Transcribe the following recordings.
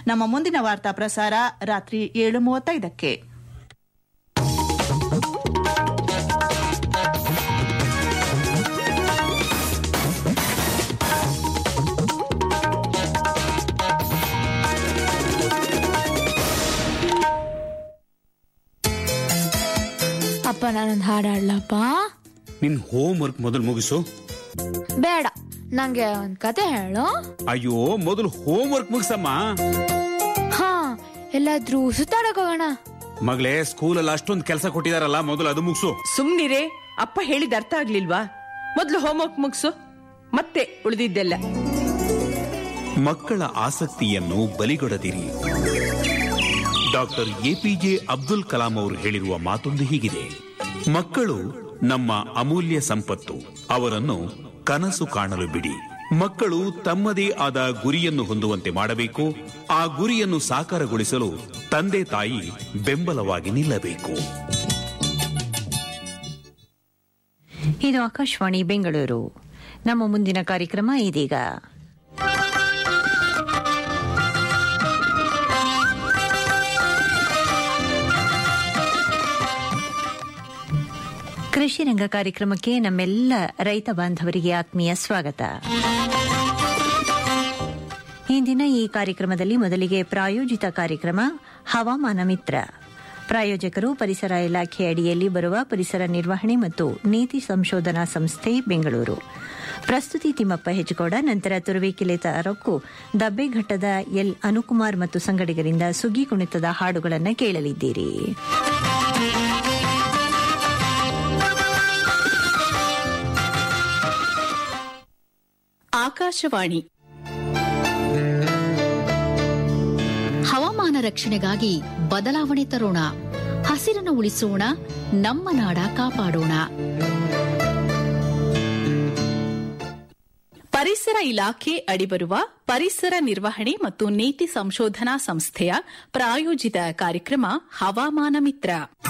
ನಮ್ಮ ಮುಂದಿನ ವಾರ್ತಾ ಪ್ರಸಾರ ರಾತ್ರಿ ಏಳು ಮೂವತ್ತೈದಕ್ಕೆ ಅಪ್ಪ ನಾನೊಂದು ಹಾಡು ಹಾಡ್ಲಪ್ಪ ನಿನ್ ಹೋಮ್ ವರ್ಕ್ ಮೊದಲು ಮುಗಿಸು ಬೇಡ ನಂಗೆ ಒಂದ್ ಕತೆ ಹೇಳು ಅಯ್ಯೋ ಮೊದಲು ಹೋಮ್ ವರ್ಕ್ ಮುಗಿಸಮ್ಮ ಹಾ ಎಲ್ಲಾದ್ರೂ ಸುತ್ತಾಡಕ್ ಹೋಗೋಣ ಮಗಳೇ ಸ್ಕೂಲಲ್ಲಿ ಅಷ್ಟೊಂದು ಕೆಲಸ ಕೊಟ್ಟಿದಾರಲ್ಲ ಮೊದಲು ಅದು ಮುಗಿಸು ಸುಮ್ನಿರೇ ಅಪ್ಪ ಹೇಳಿದ ಅರ್ಥ ಆಗ್ಲಿಲ್ವಾ ಮೊದ್ಲು ಹೋಮ್ವರ್ಕ್ ಮುಗಿಸು ಮತ್ತೆ ಉಳಿದಿದ್ದೆಲ್ಲ ಮಕ್ಕಳ ಆಸಕ್ತಿಯನ್ನು ಬಲಿಗೊಡದಿರಿ ಡಾಕ್ಟರ್ ಎಪಿಜೆ ಅಬ್ದುಲ್ ಕಲಾಂ ಅವರು ಹೇಳಿರುವ ಮಾತೊಂದು ಹೀಗಿದೆ ಮಕ್ಕಳು ನಮ್ಮ ಅಮೂಲ್ಯ ಸಂಪತ್ತು ಅವರನ್ನು ಕನಸು ಕಾಣಲು ಬಿಡಿ ಮಕ್ಕಳು ತಮ್ಮದೇ ಆದ ಗುರಿಯನ್ನು ಹೊಂದುವಂತೆ ಮಾಡಬೇಕು ಆ ಗುರಿಯನ್ನು ಸಾಕಾರಗೊಳಿಸಲು ತಂದೆ ತಾಯಿ ಬೆಂಬಲವಾಗಿ ನಿಲ್ಲಬೇಕು ಇದು ಆಕಾಶವಾಣಿ ಬೆಂಗಳೂರು ನಮ್ಮ ಮುಂದಿನ ಕಾರ್ಯಕ್ರಮ ಇದೀಗ ಕೃಷಿ ರಂಗ ಕಾರ್ಯಕ್ರಮಕ್ಕೆ ನಮ್ಮೆಲ್ಲ ರೈತ ಬಾಂಧವರಿಗೆ ಆತ್ಮೀಯ ಸ್ವಾಗತ ಇಂದಿನ ಈ ಕಾರ್ಯಕ್ರಮದಲ್ಲಿ ಮೊದಲಿಗೆ ಪ್ರಾಯೋಜಿತ ಕಾರ್ಯಕ್ರಮ ಹವಾಮಾನ ಮಿತ್ರ ಪ್ರಾಯೋಜಕರು ಪರಿಸರ ಇಲಾಖೆ ಅಡಿಯಲ್ಲಿ ಬರುವ ಪರಿಸರ ನಿರ್ವಹಣೆ ಮತ್ತು ನೀತಿ ಸಂಶೋಧನಾ ಸಂಸ್ಥೆ ಬೆಂಗಳೂರು ಪ್ರಸ್ತುತಿ ತಿಮ್ಮಪ್ಪ ಹೆಜ್ಗೋಡ ನಂತರ ತುರುವೇಕೆಲೆ ತಾರಕ್ಕು ದಬ್ಬೆಘಟ್ಟದ ಎಲ್ ಅನುಕುಮಾರ್ ಮತ್ತು ಸಂಗಡಿಗರಿಂದ ಸುಗ್ಗಿ ಕುಣಿತದ ಹಾಡುಗಳನ್ನು ಕೇಳಲಿದ್ದೀರಿ ಆಕಾಶವಾಣಿ ಹವಾಮಾನ ರಕ್ಷಣೆಗಾಗಿ ಬದಲಾವಣೆ ತರೋಣ ಹಸಿರನ್ನು ಉಳಿಸೋಣ ನಮ್ಮ ನಾಡ ಕಾಪಾಡೋಣ ಪರಿಸರ ಇಲಾಖೆ ಅಡಿಬರುವ ಪರಿಸರ ನಿರ್ವಹಣೆ ಮತ್ತು ನೀತಿ ಸಂಶೋಧನಾ ಸಂಸ್ಥೆಯ ಪ್ರಾಯೋಜಿತ ಕಾರ್ಯಕ್ರಮ ಹವಾಮಾನ ಮಿತ್ರ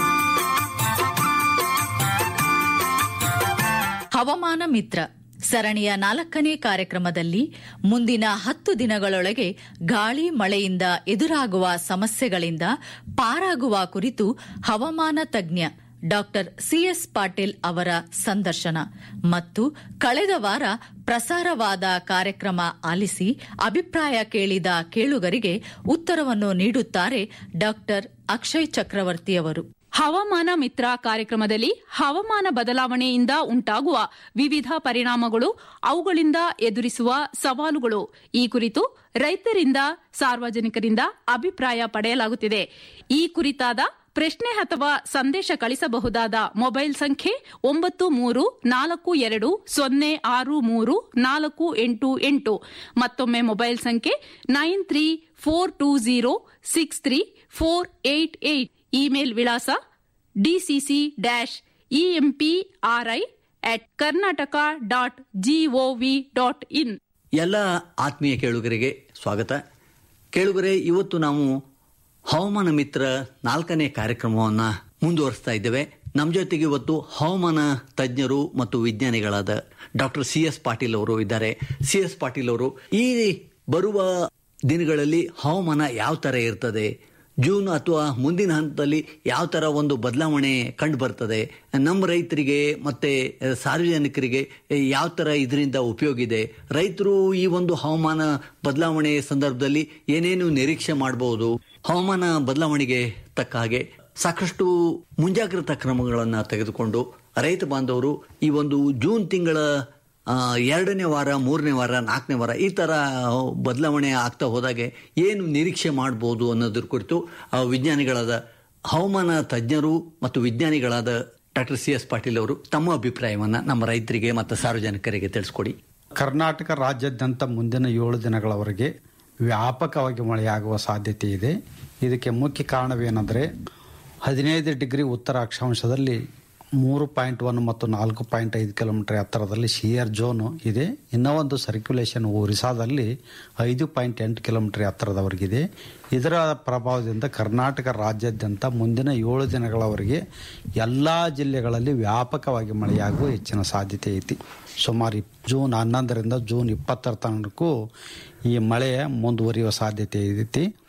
ಹವಾಮಾನ ಮಿತ್ರ ಸರಣಿಯ ನಾಲ್ಕನೇ ಕಾರ್ಯಕ್ರಮದಲ್ಲಿ ಮುಂದಿನ ಹತ್ತು ದಿನಗಳೊಳಗೆ ಗಾಳಿ ಮಳೆಯಿಂದ ಎದುರಾಗುವ ಸಮಸ್ಯೆಗಳಿಂದ ಪಾರಾಗುವ ಕುರಿತು ಹವಾಮಾನ ತಜ್ಞ ಡಾಕ್ಟರ್ ಸಿಎಸ್ ಪಾಟೀಲ್ ಅವರ ಸಂದರ್ಶನ ಮತ್ತು ಕಳೆದ ವಾರ ಪ್ರಸಾರವಾದ ಕಾರ್ಯಕ್ರಮ ಆಲಿಸಿ ಅಭಿಪ್ರಾಯ ಕೇಳಿದ ಕೇಳುಗರಿಗೆ ಉತ್ತರವನ್ನು ನೀಡುತ್ತಾರೆ ಡಾಕ್ಟರ್ ಅಕ್ಷಯ್ ಚಕ್ರವರ್ತಿಯವರು ಹವಾಮಾನ ಮಿತ್ರ ಕಾರ್ಯಕ್ರಮದಲ್ಲಿ ಹವಾಮಾನ ಬದಲಾವಣೆಯಿಂದ ಉಂಟಾಗುವ ವಿವಿಧ ಪರಿಣಾಮಗಳು ಅವುಗಳಿಂದ ಎದುರಿಸುವ ಸವಾಲುಗಳು ಈ ಕುರಿತು ರೈತರಿಂದ ಸಾರ್ವಜನಿಕರಿಂದ ಅಭಿಪ್ರಾಯ ಪಡೆಯಲಾಗುತ್ತಿದೆ ಈ ಕುರಿತಾದ ಪ್ರಶ್ನೆ ಅಥವಾ ಸಂದೇಶ ಕಳಿಸಬಹುದಾದ ಮೊಬೈಲ್ ಸಂಖ್ಯೆ ಒಂಬತ್ತು ಮೂರು ನಾಲ್ಕು ಎರಡು ಸೊನ್ನೆ ಆರು ಮೂರು ನಾಲ್ಕು ಎಂಟು ಎಂಟು ಮತ್ತೊಮ್ಮೆ ಮೊಬೈಲ್ ಸಂಖ್ಯೆ nine three four two zero six three four eight eight email ವಿಳಾಸ DCC dash EMPRI at Karnataka dot GOV dot in ಎಲ್ಲ ಆತ್ಮೀಯ ಕೇಳುಗರಿಗೆ ಸ್ವಾಗತ ಕೇಳುಗರೆ ಇವತ್ತು ನಾವು ಹವಾಮಾನ ಮಿತ್ರ ನಾಲ್ಕನೇ ಕಾರ್ಯಕ್ರಮವನ್ನು ಮುಂದುವರಿಸ್ತಾ ಇದ್ದೇವೆ ನಮ್ಮ ಜೊತೆಗೆ ಇವತ್ತು ಹವಾಮಾನ ತಜ್ಞರು ಮತ್ತು ವಿಜ್ಞಾನಿಗಳಾದ ಡಾಕ್ಟರ್ ಸಿ ಎಸ್ ಪಾಟೀಲ್ ಅವರು ಇದ್ದಾರೆ ಸಿ ಎಸ್ ಪಾಟೀಲ್ ಅವರು ಈ ಬರುವ ದಿನಗಳಲ್ಲಿ ಹವಾಮಾನ ಯಾವ ಥರ ಇರ್ತದೆ ಜೂನ್ ಅಥವಾ ಮುಂದಿನ ಹಂತದಲ್ಲಿ ಯಾವ ಥರ ಒಂದು ಬದಲಾವಣೆ ಕಂಡು ಬರ್ತದೆ ನಮ್ಮ ರೈತರಿಗೆ ಮತ್ತೆ ಸಾರ್ವಜನಿಕರಿಗೆ ಯಾವ ಥರ ಇದರಿಂದ ಉಪಯೋಗ ಇದೆ ರೈತರು ಈ ಒಂದು ಹವಾಮಾನ ಬದಲಾವಣೆ ಸಂದರ್ಭದಲ್ಲಿ ಏನೇನು ನಿರೀಕ್ಷೆ ಮಾಡಬಹುದು ಹವಾಮಾನ ಬದಲಾವಣೆಗೆ ತಕ್ಕ ಹಾಗೆ ಸಾಕಷ್ಟು ಮುಂಜಾಗ್ರತಾ ಕ್ರಮಗಳನ್ನು ತೆಗೆದುಕೊಂಡು ರೈತ ಬಾಂಧವರು ಈ ಒಂದು ಜೂನ್ ತಿಂಗಳ ಆ, ಎರಡನೇ ವಾರ ಮೂರನೇ ವಾರ ನಾಲ್ಕನೇ ವಾರ ಈ ಥರ ಬದಲಾವಣೆ ಆಗ್ತಾ ಹೋದಾಗೆ ಏನು ನಿರೀಕ್ಷೆ ಮಾಡ್ಬೋದು ಅನ್ನೋದ್ರ ಕುರಿತು ಆ, ವಿಜ್ಞಾನಿಗಳಾದ ಹವಾಮಾನ ತಜ್ಞರು ಮತ್ತು ವಿಜ್ಞಾನಿಗಳಾದ ಡಾಕ್ಟರ್ ಸಿ ಎಸ್ ಪಾಟೀಲ್ ಅವರು ತಮ್ಮ ಅಭಿಪ್ರಾಯವನ್ನು ನಮ್ಮ ರೈತರಿಗೆ ಮತ್ತು ಸಾರ್ವಜನಿಕರಿಗೆ ತಿಳಿಸ್ಕೊಡಿ ಕರ್ನಾಟಕ ರಾಜ್ಯಾದ್ಯಂತ ಮುಂದಿನ ಏಳು ದಿನಗಳವರೆಗೆ ವ್ಯಾಪಕವಾಗಿ ಮಳೆಯಾಗುವ ಸಾಧ್ಯತೆ ಇದೆ ಇದಕ್ಕೆ ಮುಖ್ಯ ಕಾರಣವೇನೆಂದರೆ ಹದಿನೈದು ಡಿಗ್ರಿ ಉತ್ತರ ಅಕ್ಷಾಂಶದಲ್ಲಿ ಮೂರು ಪಾಯಿಂಟ್ ಒನ್ ಮತ್ತು ನಾಲ್ಕು ಪಾಯಿಂಟ್ ಐದು ಕಿಲೋಮೀಟರ್ ಎತ್ತರದಲ್ಲಿ ಶಿಯರ್ ಝೋನು ಇದೆ ಇನ್ನೂ ಒಂದು ಸರ್ಕ್ಯುಲೇಷನ್ ಒರಿಸ್ಸಾದಲ್ಲಿ ಐದು ಪಾಯಿಂಟ್ ಎಂಟು ಕಿಲೋಮೀಟರ್ ಎತ್ತರದವರೆಗಿದೆ ಇದರ ಪ್ರಭಾವದಿಂದ ಕರ್ನಾಟಕ ರಾಜ್ಯಾದ್ಯಂತ ಮುಂದಿನ ಏಳು ದಿನಗಳವರೆಗೆ ಎಲ್ಲ ಜಿಲ್ಲೆಗಳಲ್ಲಿ ವ್ಯಾಪಕವಾಗಿ ಮಳೆಯಾಗುವ ಹೆಚ್ಚಿನ ಸಾಧ್ಯತೆ ಐತಿ ಸುಮಾರು ಇಪ್- ಜೂನ್ ಹನ್ನೊಂದರಿಂದ ಜೂನ್ ಇಪ್ಪತ್ತರ ತನಕೂ ಈ ಮಳೆ ಮುಂದುವರಿಯುವ ಸಾಧ್ಯತೆ ಐತಿ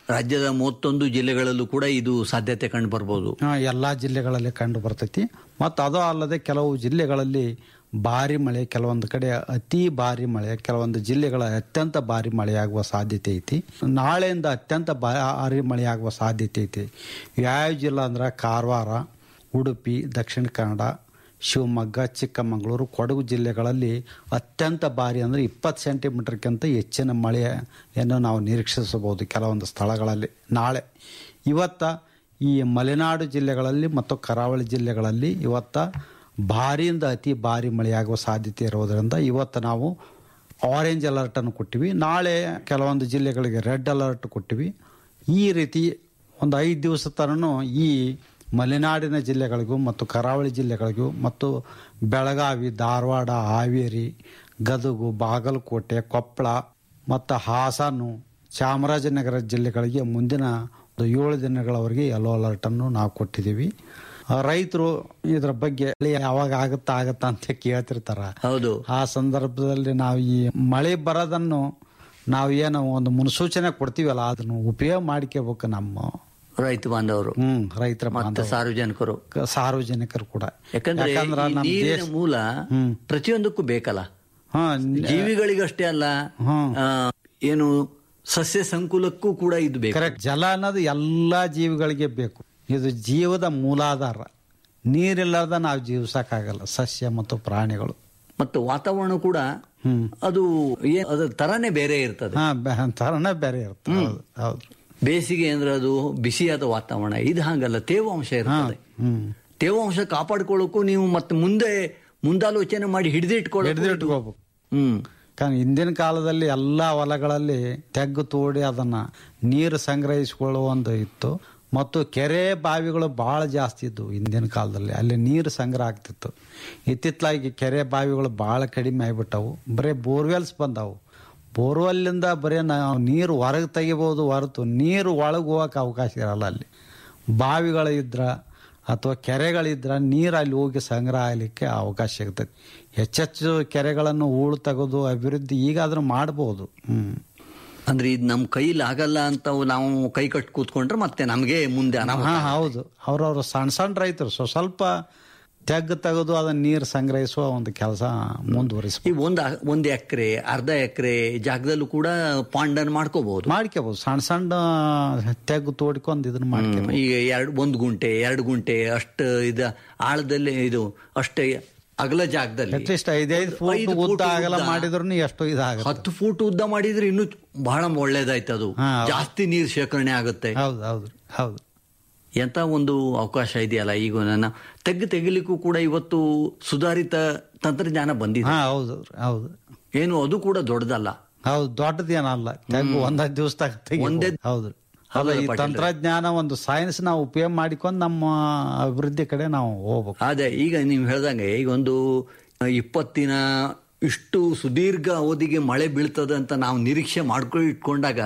ರಾಜ್ಯದ ಮೂವತ್ತೊಂದು ಜಿಲ್ಲೆಗಳಲ್ಲೂ ಕೂಡ ಇದು ಸಾಧ್ಯತೆ ಕಂಡು ಬರ್ಬೋದು ಆ, ಎಲ್ಲಾ ಜಿಲ್ಲೆಗಳಲ್ಲಿ ಕಂಡು ಬರ್ತೈತಿ ಮತ್ತು ಅದು ಅಲ್ಲದೆ ಕೆಲವು ಜಿಲ್ಲೆಗಳಲ್ಲಿ ಭಾರಿ ಮಳೆ ಕೆಲವೊಂದು ಕಡೆ ಅತಿ ಭಾರಿ ಮಳೆ ಕೆಲವೊಂದು ಜಿಲ್ಲೆಗಳ ಅತ್ಯಂತ ಭಾರಿ ಮಳೆಯಾಗುವ ಸಾಧ್ಯತೆ ಐತಿ ನಾಳೆಯಿಂದ ಅತ್ಯಂತ ಭಾರಿ ಮಳೆಯಾಗುವ ಸಾಧ್ಯತೆ ಐತಿ ಯಾವ ಜಿಲ್ಲಾ ಅಂದ್ರೆ ಕಾರವಾರ ಉಡುಪಿ ದಕ್ಷಿಣ ಕನ್ನಡ ಶಿವಮೊಗ್ಗ ಚಿಕ್ಕಮಗಳೂರು ಕೊಡಗು ಜಿಲ್ಲೆಗಳಲ್ಲಿ ಅತ್ಯಂತ ಭಾರಿ ಅಂದರೆ ಇಪ್ಪತ್ತು ಸೆಂಟಿಮೀಟರ್ಗಿಂತ ಹೆಚ್ಚಿನ ಮಳೆಯನ್ನು ನಾವು ನಿರೀಕ್ಷಿಸಬಹುದು ಕೆಲವೊಂದು ಸ್ಥಳಗಳಲ್ಲಿ ನಾಳೆ ಇವತ್ತ ಈ ಮಲೆನಾಡು ಜಿಲ್ಲೆಗಳಲ್ಲಿ ಮತ್ತು ಕರಾವಳಿ ಜಿಲ್ಲೆಗಳಲ್ಲಿ ಇವತ್ತ ಭಾರಿಯಿಂದ ಅತಿ ಭಾರಿ ಮಳೆಯಾಗುವ ಸಾಧ್ಯತೆ ಇರೋದರಿಂದ ಇವತ್ತು ನಾವು ಆರೆಂಜ್ ಅಲರ್ಟನ್ನು ಕೊಟ್ಟಿವಿ ನಾಳೆ ಕೆಲವೊಂದು ಜಿಲ್ಲೆಗಳಿಗೆ ರೆಡ್ ಅಲರ್ಟ್ ಕೊಟ್ಟಿವಿ ಈ ರೀತಿ ಒಂದು ಐದು ದಿವಸ ತನೂ ಈ ಮಲೆನಾಡಿನ ಜಿಲ್ಲೆಗಳಿಗೂ ಮತ್ತು ಕರಾವಳಿ ಜಿಲ್ಲೆಗಳಿಗೂ ಮತ್ತು ಬೆಳಗಾವಿ ಧಾರವಾಡ ಹಾವೇರಿ ಗದಗು ಬಾಗಲಕೋಟೆ ಕೊಪ್ಪಳ ಮತ್ತು ಹಾಸನು ಚಾಮರಾಜನಗರ ಜಿಲ್ಲೆಗಳಿಗೆ ಮುಂದಿನ ಒಂದು ಏಳು ದಿನಗಳವರೆಗೆ ಯೆಲ್ಲೋ ಅಲರ್ಟನ್ನು ನಾವು ಕೊಟ್ಟಿದ್ದೀವಿ ರೈತರು ಇದರ ಬಗ್ಗೆ ಯಾವಾಗ ಆಗುತ್ತಾ ಆಗುತ್ತಾ ಅಂತ ಕೇಳ್ತಿರ್ತಾರ ಹೌದು ಆ ಸಂದರ್ಭದಲ್ಲಿ ನಾವು ಈ ಮಳೆ ಬರೋದನ್ನು ನಾವು ಏನು ಒಂದು ಮುನ್ಸೂಚನೆ ಕೊಡ್ತೀವಲ್ಲ ಅದನ್ನು ಉಪಯೋಗ ಮಾಡ್ಕೋಬೇಕು ನಮ್ಮ ರೈತ ಬಾಂಧವರು ಹ್ಮ್ ರೈತರ ಮತ್ತೆ ಬಾಂಧವರು, ಸಾರ್ವಜನಿಕರು ಕ- ಸಾರ್ವಜನಿಕರು ಕೂಡ ಯಾಕಂದ್ರೆ ಯಾಕಂದ್ರ ಈ ನಮ್ಮ ನೀರಿನ ದೇಶ ಮೂಲ ಪ್ರತಿಯೊಂದಕ್ಕೂ ಬೇಕಲ್ಲ ಹಾ ಜೀವಿಗಳಿಗಷ್ಟೇ ಅಲ್ಲ ಆ, ಏನು ಸಸ್ಯ ಸಂಕುಲಕ್ಕೂ ಕೂಡ ಇದು ಬೇಕು ಕರೆಕ್ಟ್ ಜಲ ಅನ್ನೋದು ಎಲ್ಲಾ ಜೀವಿಗಳಿಗೆ ಬೇಕು ಇದು ಜೀವದ ಮೂಲಾಧಾರ ನೀರಿಲ್ಲದ ನಾವು ಜೀವಿಸಕ್ಕಾಗಲ್ಲ ಸಸ್ಯ ಮತ್ತು ಪ್ರಾಣಿಗಳು ಮತ್ತು ವಾತಾವರಣ ಕೂಡ ಅದು ಏ- ಅದರ ತರಾನೇ ಬೇರೆ ಇರ್ತದೆ ಹಾ ಬೆ- ತರನೇ ಬೇರೆ ಇರುತ್ತೆ ಹೌದು ಹೌದು ಬೇಸಿಗೆ ಅಂದ್ರೆ ಅದು ಬಿಸಿಯಾದ ವಾತಾವರಣ ಇದು ಹಾಗಲ್ಲ ತೇವಾಂಶ ಇರ್ತದೆ ಹ್ಮ್ ತೇವಾಂಶ ಕಾಪಾಡ್ಕೊಳ್ಳೋಕ್ಕೂ ನೀವು ಮತ್ತೆ ಮುಂದೆ ಮುಂದಾಲೋಚನೆ ಮಾಡಿ ಹಿಡಿದಿಟ್ಕೊಳ್ಳೋ ಹಿಡಿದಿಟ್ಕೋಬೇಕು ಹ್ಮ್ कारण ಹಿಂದಿನ ಕಾಲದಲ್ಲಿ ಎಲ್ಲ ಹೊಲಗಳಲ್ಲಿ ತೆಗ್ಗು ತೋಡಿ ಅದನ್ನ ನೀರು ಸಂಗ್ರಹಿಸಿಕೊಳ್ಳುವ ಒಂದು ಇತ್ತು ಮತ್ತು ಕೆರೆ ಬಾವಿಗಳು ಬಹಳ ಜಾಸ್ತಿ ಇದ್ವು ಹಿಂದಿನ ಕಾಲದಲ್ಲಿ ಅಲ್ಲಿ ನೀರು ಸಂಗ್ರಹ ಆಗ್ತಿತ್ತು ಇತ್ತಿತ್ತಲಾಗಿ ಕೆರೆ ಬಾವಿಗಳು ಬಹಳ ಕಡಿಮೆ ಆಗಿಬಿಟ್ಟವು ಬರೀ ಬೋರ್ವೆಲ್ಸ್ ಬಂದವು ಬೋರ್ವೆಲ್ಲಿಂದ ಬರೀ ನಾವು ನೀರು ಹೊರಗೆ ತೆಗಿಬೋದು ಹೊರತು ನೀರು ಒಳಗೆ ಹೋಗಕ್ಕೆ ಅವಕಾಶ ಇರಲ್ಲ ಅಲ್ಲಿ ಬಾವಿಗಳು ಇದ್ರ ಅಥವಾ ಕೆರೆಗಳಿದ್ರ ನೀರು ಅಲ್ಲಿ ಹೋಗಿ ಸಂಗ್ರಹ ಆಗಲಿಕ್ಕೆ ಅವಕಾಶ ಸಿಗ್ತದೆ ಹೆಚ್ಚೆಚ್ಚು ಕೆರೆಗಳನ್ನು ಹೂಳು ತೆಗೆದು ಅಭಿವೃದ್ಧಿ ಈಗಾದ್ರೂ ಮಾಡ್ಬೋದು ಹ್ಮ್ ಅಂದ್ರೆ ಇದು ನಮ್ ಕೈಲಿ ಆಗಲ್ಲ ಅಂತ ನಾವು ಕೈ ಕಟ್ ಕೂತ್ಕೊಂಡ್ರೆ ಮತ್ತೆ ನಮಗೆ ಮುಂದೆ ಅನಾಹುತ ಹಾ ಹೌದು ಅವ್ರವ್ರು ಸಣ್ಣ ಸಣ್ಣ ರೈತರು ಸೊ ಸ್ವಲ್ಪ ತೆಗ್ಗು ತೆಗೆದು ಅದನ್ನ ನೀರು ಸಂಗ್ರಹಿಸುವ ಒಂದು ಕೆಲಸ ಮುಂದುವರಿಸ ಈ ಒಂದ್ ಒಂದ್ ಎಕರೆ ಅರ್ಧ ಎಕರೆ ಜಾಗದಲ್ಲೂ ಕೂಡ ಪಾಂಡನ್ ಮಾಡ್ಕೋಬಹುದು ಮಾಡ್ಕೋಬಹುದು ಸಣ್ಣ ಸಣ್ಣ ತೆಗ್ಗು ತೋಡ್ಕೊಂಡು ಇದನ್ನ ಮಾಡ್ಕೋಬಹುದು ಈಗ ಎರಡು ಒಂದು ಗುಂಟೆ ಎರಡು ಗುಂಟೆ ಅಷ್ಟು ಇದ ಆಳದಲ್ಲಿ ಇದು ಅಷ್ಟೇ ಅಗಲ ಜಾಗದಲ್ಲಿ ಅಟ್ಲೀಸ್ಟ್ ಐದೈದು ಫೂಟ್ ಐದು ಉದ್ದ ಫೂಟ್ ಆಗಲ್ಲ ಉದ್ದ. ಮಾಡಿದ್ರು ಎಷ್ಟು ಇದಾಗುತ್ತೆ ಹತ್ತು ಫೂಟ್ ಉದ್ದ ಮಾಡಿದ್ರೆ ಇನ್ನೂ ಬಹಳ ಒಳ್ಳೇದಾಯ್ತು ಅದು ಹಾ, ಹೌದು. ಜಾಸ್ತಿ ನೀರು ಶೇಖರಣೆ ಆಗುತ್ತೆ ಹೌದು ಹೌದು ಹೌದು ಎಂತ ಒಂದು ಅವಕಾಶ ಇದೆಯಲ್ಲ ಈಗ ನನ್ನ ತೆಗ್ಗು ತೆಗಿಲಿಕ್ಕೂ ಕೂಡ ಇವತ್ತು ಸುಧಾರಿತ ತಂತ್ರಜ್ಞಾನ ಬಂದಿದೆ ಹಾ ಹೌದು ಹೌದು ಏನು ಅದು ಕೂಡ ದೊಡ್ಡದಲ್ಲ ಹೌದು ದೊಡ್ಡದೇನಲ್ಲ ತೆಗ್ಗು ಒಂದೇ ದಿವಸದಾಗ ತೆಗಿಬೋದು. ಒಂದೇ ಹೌದು ಅಲ್ಲ ಹೌದಲ್ಲ ಈ ಪಾಟೀಲ್ರೆ? ತಂತ್ರಜ್ಞಾನ ಒಂದು ಸೈನ್ಸ್ ನಾವು ಉಪಯೋಗ ಮಾಡಿಕೊಂಡು ನಮ್ಮ ಅಭಿವೃದ್ಧಿ ಕಡೆ ನಾವು ಹೋಗ್ಬೇಕು ಅದೇ ಈಗ ನೀವು ಹೇಳ್ದಂಗೆ ಈಗ ಒಂದು ಇಪ್ಪತ್ತಿನ ಇಷ್ಟು ಸುದೀರ್ಘ ಅವಧಿಗೆ ಮಳೆ ಬೀಳ್ತದೆ ಅಂತ ನಾವು ನಿರೀಕ್ಷೆ ಮಾಡ್ಕೊಂಡು ಇಟ್ಕೊಂಡಾಗ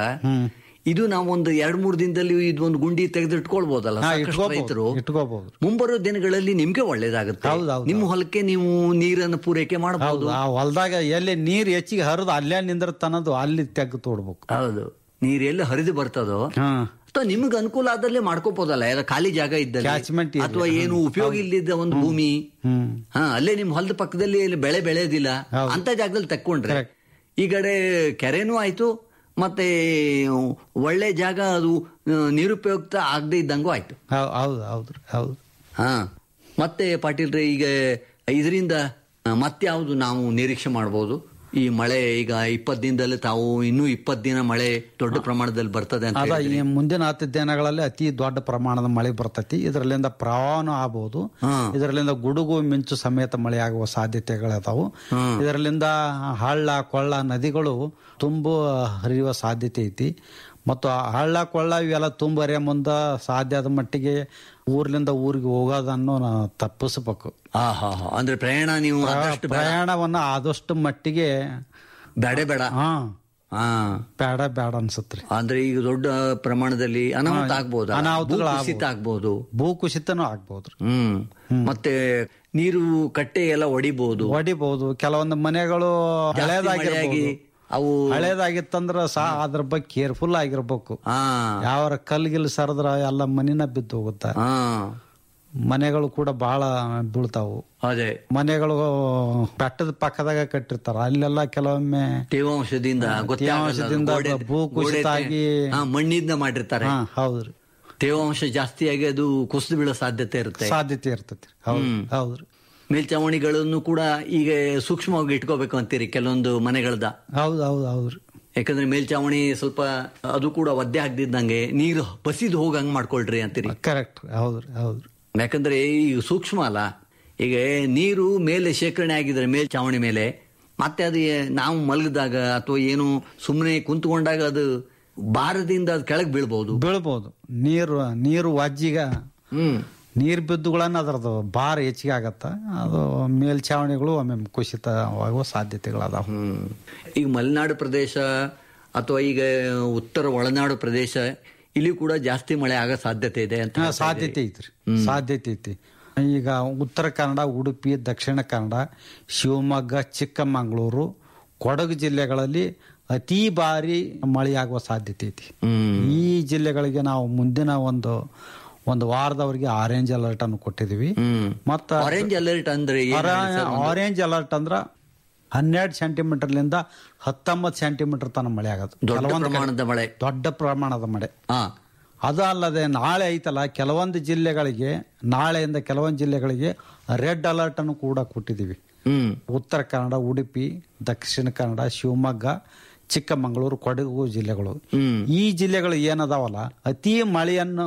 ಇದು ನಾವೊಂದು ಎರಡ್ ಮೂರು ದಿನದಲ್ಲಿ ಇದೊಂದು ಗುಂಡಿ ತೆಗೆದಿಟ್ಕೊಳ್ಬಹುದಲ್ಲ ಹಾ, ಸಾಕಷ್ಟು ಇಟ್ಕೋಬಹುದು, ರೈತರು ಇಟ್ಕೋಬಹುದು. ಮುಂಬರೋ ದಿನಗಳಲ್ಲಿ ನಿಮ್ಗೆ ಒಳ್ಳೇದಾಗುತ್ತೆ ಹೌದು, ಹೌದು, ನಿಮ್ಮ ಹೊಲಕ್ಕೆ ನೀವು ನೀರನ್ನು ಪೂರೈಕೆ ಹೌದು ಮಾಡಬಹುದು ಆ ಹೊಲದಾಗ ಎಲ್ಲಿ ನೀರ್ ಹೆಚ್ಚಿಗೆ ಹರಿದು ಅಲ್ಲೇ ನಿಂದಿರ್ತನದು ಅಲ್ಲಿ ತೆಗ್ದು ತೋಡ್ಬೇಕು ಹೌದು ನೀರ್ ಎಲ್ಲಿ ಹರಿದು ಬರ್ತದೋ ಹಾ ಅಥವಾ ನಿಮ್ಗೆ ಅನುಕೂಲ ಆದಲ್ಲೇ ಮಾಡ್ಕೋಬಹುದಲ್ಲ ಎಲ್ಲ ಖಾಲಿ ಜಾಗ Catchment ಇದ್ದಲ್ಲಿ area. ಅಥವಾ ಏನು ಉಪಯೋಗ ಇಲ್ಲದ ಒಂದು ಭೂಮಿ ಹ್ಮ್ ಹಾ ಅಲ್ಲೇ ನಿಮ್ ಹೊಲದ ಪಕ್ಕದಲ್ಲಿ ಇಲ್ಲಿ ಬೆಳೆ ಬೆಳೆಯೋದಿಲ್ಲ ಅಂತ ಜಾಗದಲ್ಲಿ ತಕ್ಕೊಂಡ್ರೆ Correct. ಈ ಕಡೆ ಕೆರೆನೂ ಆಯ್ತು ಮತ್ತೆ ಒಳ್ಳೆ ಜಾಗ ಅದು ಆ, ನಿರುಪಯುಕ್ತ ಆಗದೆ ಇದ್ದಂಗೂ ಆಯ್ತು ಹೌ- ಹೌದು ಹೌದು ಹೌದು ಹಾ ಮತ್ತೆ ಪಾಟೀಲ್ರೆ ಈಗ ಇದರಿಂದ ಮತ್ತೆ ಯಾವುದು ನಾವು ನಿರೀಕ್ಷೆ ಮಾಡಬಹುದು ಈ ಮಳೆ ಈಗ ಇಪ್ಪತ್ತು ದಿನದಲ್ಲಿ ತಾವು ಇನ್ನೂ ಇಪ್ಪತ್ತು ದಿನ ಮಳೆ ದೊಡ್ಡ ಪ್ರಮಾಣದಲ್ಲಿ ಬರ್ತದೆ ಅಂತ ಅದ ಹೇಳಿದ್ರಿ. ಈ ಮುಂದಿನ ಹತ್ತು ದಿನಗಳಲ್ಲಿ ಅತಿ ದೊಡ್ಡ ಪ್ರಮಾಣದ ಮಳೆ ಬರ್ತೈತಿ ಇದರಲ್ಲಿಂದ ಪ್ರವಾಹನೂ ಆಗಬಹುದು ಹಾ. ಇದರಲ್ಲಿಂದ ಗುಡುಗು ಮಿಂಚು ಸಮೇತ ಮಳೆ ಆಗುವ ಸಾಧ್ಯತೆಗಳಿದಾವು ಇದರಲ್ಲಿಂದ ಹಳ್ಳ ಕೊಳ್ಳ ನದಿಗಳು ತುಂಬು ಹರಿಯುವ ಸಾಧ್ಯತೆ ಐತಿ ಮತ್ತು ಆ ಹಳ್ಳ ಕೊಳ್ಳ ಇವೆಲ್ಲ ತುಂಬ ಹರಿಯ ಮುಂದ ಸಾಧ್ಯ ಆದ ಮಟ್ಟಿಗೆ ಊರ್ಲಿಂದ ಊರಿಗೆ ಹೋಗೋದನ್ನು ನಾವು ತಪ್ಪಿಸ್ಬೇಕು ಆ ಹಾ ಹಾ ಅಂದ್ರೆ ಪ್ರಯಾಣ ನೀವು ಆದಷ್ಟು ಬೇಡ. ಪ್ರಯಾಣವನ್ನ ಆದಷ್ಟು ಮಟ್ಟಿಗೆ ಬೇಡ ಬೇಡ ಹಾ ಹಾ ಬೇಡ ಬೇಡ ಅನ್ಸತ್ರಿ ಅಂದ್ರೆ ಈಗ ದೊಡ್ಡ ಪ್ರಮಾಣದಲ್ಲಿ ಅನಾಹುತ ಆಗ್ಬಹುದು ಅನಾಹುತಗಳು ಕುಸಿತ ಆಗ್ಬಹುದು ಭೂ ಕುಸಿತನೂ ಆಗ್ಬೋದ್ರಿ ಹ್ಮ್ ಮತ್ತೆ ನೀರು ಕಟ್ಟೆ ಎಲ್ಲ ಒಡಿಬಹುದು ಹೊಡಿಬಹುದು ಕೆಲವೊಂದು ಮನೆಗಳು ಜಾಸ್ತಿ ಮಳೆಯಾಗಿ ಹಳೆಯದಾಗಿರ್ಬೋದು ಅವು ಹಳೇದಾಗಿತ್ತಂದ್ರ ಸಹ ಅದ್ರ ಬಗ್ಗೆ ಕೇರ್ಫುಲ್ ಆಗಿರ್ಬೇಕು ಹಾ ಯಾವ ಕಲ್ಗಿಲ್ ಸರದ್ರ ಎಲ್ಲ ಮನಿನ ಬಿದ್ದು ಹೋಗುತ್ತ ಹಾ ಮನೆಗಳು ಕೂಡ ಬಹಳ ಬೀಳ್ತಾವು ಅದೇ ಮನೆಗಳು ಬೆಟ್ಟದ ಪಕ್ಕದಾಗ ಕಟ್ಟಿರ್ತಾರ ಅಲ್ಲೆಲ್ಲ ಕೆಲವೊಮ್ಮೆ ತೇವಾಂಶದಿಂದ ತೇವಾಂಶದಿಂದ ಗೊತ್ತಾಗಲ್ಲ. ಭೂ ಗೋಡೆ- ಕುಸಿತ ಆಗಿ ಹಾ, ಮಣ್ಣಿಂದ ಮಾಡಿರ್ತಾರೆ ಹಾ ಹೌದ್ರಿ ತೇವಾಂಶ ಜಾಸ್ತಿಯಾಗಿ ಅದು ಕುಸಿದು ಬೀಳೋ ಸಾಧ್ಯತೆ ಇರುತ್ತೆ ಸಾಧ್ಯತೆ ಇರ್ತೈತಿ ಹೌದು ಹೌದ್ರಿ ಮೇಲ್ಚಾವಣಿಗಳನ್ನು ಕೂಡ ಈಗ ಸೂಕ್ಷ್ಮವಾಗಿ ಇಟ್ಕೋಬೇಕು ಅಂತೀರಿ ಕೆಲವೊಂದು ಮನೆಗಳದ ಹೌದು ಹೌದು ಹೌದ್ರಿ ಯಾಕಂದ್ರೆ ಮೇಲ್ಚಾವಣಿ ಸ್ವಲ್ಪ ಅದು ಕೂಡ ಒದ್ದೆ ಆಗದಿದ್ದಂಗೆ ನೀರು ಬಸಿದು ಹೋಗಂಗ್ ಮಾಡ್ಕೊಳ್ರಿ ಅಂತೀರಿ ಕರೆಕ್ಟ್ ಹೌದ್ರಿ ಹೌದ್ರಿ ಯಾಕಂದ್ರೆ ಈ ಸೂಕ್ಷ್ಮ ಅಲ್ಲ ಈಗ ನೀರು ಮೇಲೆ ಶೇಖರಣೆ ಆಗಿದ್ರೆ ಮೇಲ್ಚಾವಣಿ ಮೇಲೆ ಮತ್ತೆ ಅದು ಏ- ನಾವು ಮಲಗಿದಾಗ ಅಥವಾ ಏನು ಸುಮ್ಮನೆ ಕುಂತ್ಕೊಂಡಾಗ ಅದು ಭಾರದಿಂದ ಅದು ಕೆಳಗೆ ಬೀಳ್ಬಹುದು ಬೀಳ್ಬೋದು ನೀರು ನೀರು ವಜ್ಜಿಗ ಹ್ಮ್ ನೀರು ಬಿದ್ದುಗಳನ್ನ ಅದರದ್ದು ಭಾರ ಹೆಚ್ಚಿಗೆ ಆಗತ್ತ ಅದು ಮೇಲ್ಛಾವಣಿಗಳು ಒಮ್ಮೆ ಕುಸಿತವಾಗುವ ಸಾಧ್ಯತೆಗಳು ಅದಾವ ಹ್ಮ್. ಈಗ ಮಲೆನಾಡು ಪ್ರದೇಶ ಅಥವಾ ಈಗ ಉತ್ತರ ಒಳನಾಡು ಪ್ರದೇಶ ಇಲ್ಲಿ ಕೂಡ ಜಾಸ್ತಿ ಮಳೆ ಆಗೋ ಸಾಧ್ಯತೆ ಇದೆ ಅಂತ ಹಾ, ಹೇಳ್ತಾ ಸಾಧ್ಯತೆ ಇದ್ದೀರಿ. ಐತ್ರಿ ಸಾಧ್ಯತೆ ಐತಿ ಈಗ ಉತ್ತರ ಕನ್ನಡ ಉಡುಪಿ ದಕ್ಷಿಣ ಕನ್ನಡ ಶಿವಮೊಗ್ಗ ಚಿಕ್ಕಮಗಳೂರು ಕೊಡಗು ಜಿಲ್ಲೆಗಳಲ್ಲಿ ಅತಿ ಭಾರಿ ಮಳೆಯಾಗುವ ಸಾಧ್ಯತೆ ಐತಿ ಈ ಜಿಲ್ಲೆಗಳಿಗೆ ನಾವು ಮುಂದಿನ ಒಂದು ಒಂದು ವಾರದವರೆಗೆ ಆರೆಂಜ್ ಅಲರ್ಟ್ ಅನ್ನು ಕೊಟ್ಟಿದೀವಿ ಮತ್ತ ಆರೆಂಜ್ ಅಲರ್ಟ್ ಅಂದ್ರೆ ಏನ್ ಹೇಳಿ ಸರ್ ಒಂದು? ಆರೆಂಜ್ ಅಲರ್ಟ್ ಅಂದ್ರ ಹನ್ನೆರಡು ಸೆಂಟಿಮೀಟರ್ಲಿಂದ ಹತ್ತೊಂಬತ್ತು ಸೆಂಟಿಮೀಟರ್ ತನಕ ಮಳೆ ಆಗೋದು ದೊಡ್ಡ ಕೆಲವೊಂದು ಕಡೆ ಪ್ರಮಾಣದ ಮಳೆ ದೊಡ್ಡ ಪ್ರಮಾಣದ ಮಳೆ ಹಾ ಅದು ಅಲ್ಲದೆ ನಾಳೆ ಐತಲ್ಲ ಕೆಲವೊಂದು ಜಿಲ್ಲೆಗಳಿಗೆ ನಾಳೆಯಿಂದ ಕೆಲವೊಂದು ಜಿಲ್ಲೆಗಳಿಗೆ ರೆಡ್ ಅಲರ್ಟ್ ಅನ್ನು ಕೂಡ ಕೊಟ್ಟಿದ್ದೀವಿ ಹ್ಮ್ ಉತ್ತರ ಕನ್ನಡ ಉಡುಪಿ ದಕ್ಷಿಣ ಕನ್ನಡ ಶಿವಮೊಗ್ಗ ಚಿಕ್ಕಮಗಳೂರು ಕೊಡಗು ಜಿಲ್ಲೆಗಳು ಹ್ಮ್ ಈ ಜಿಲ್ಲೆಗಳು ಏನದಾವಲ್ಲ ಅತಿ ಮಳೆಯನ್ನು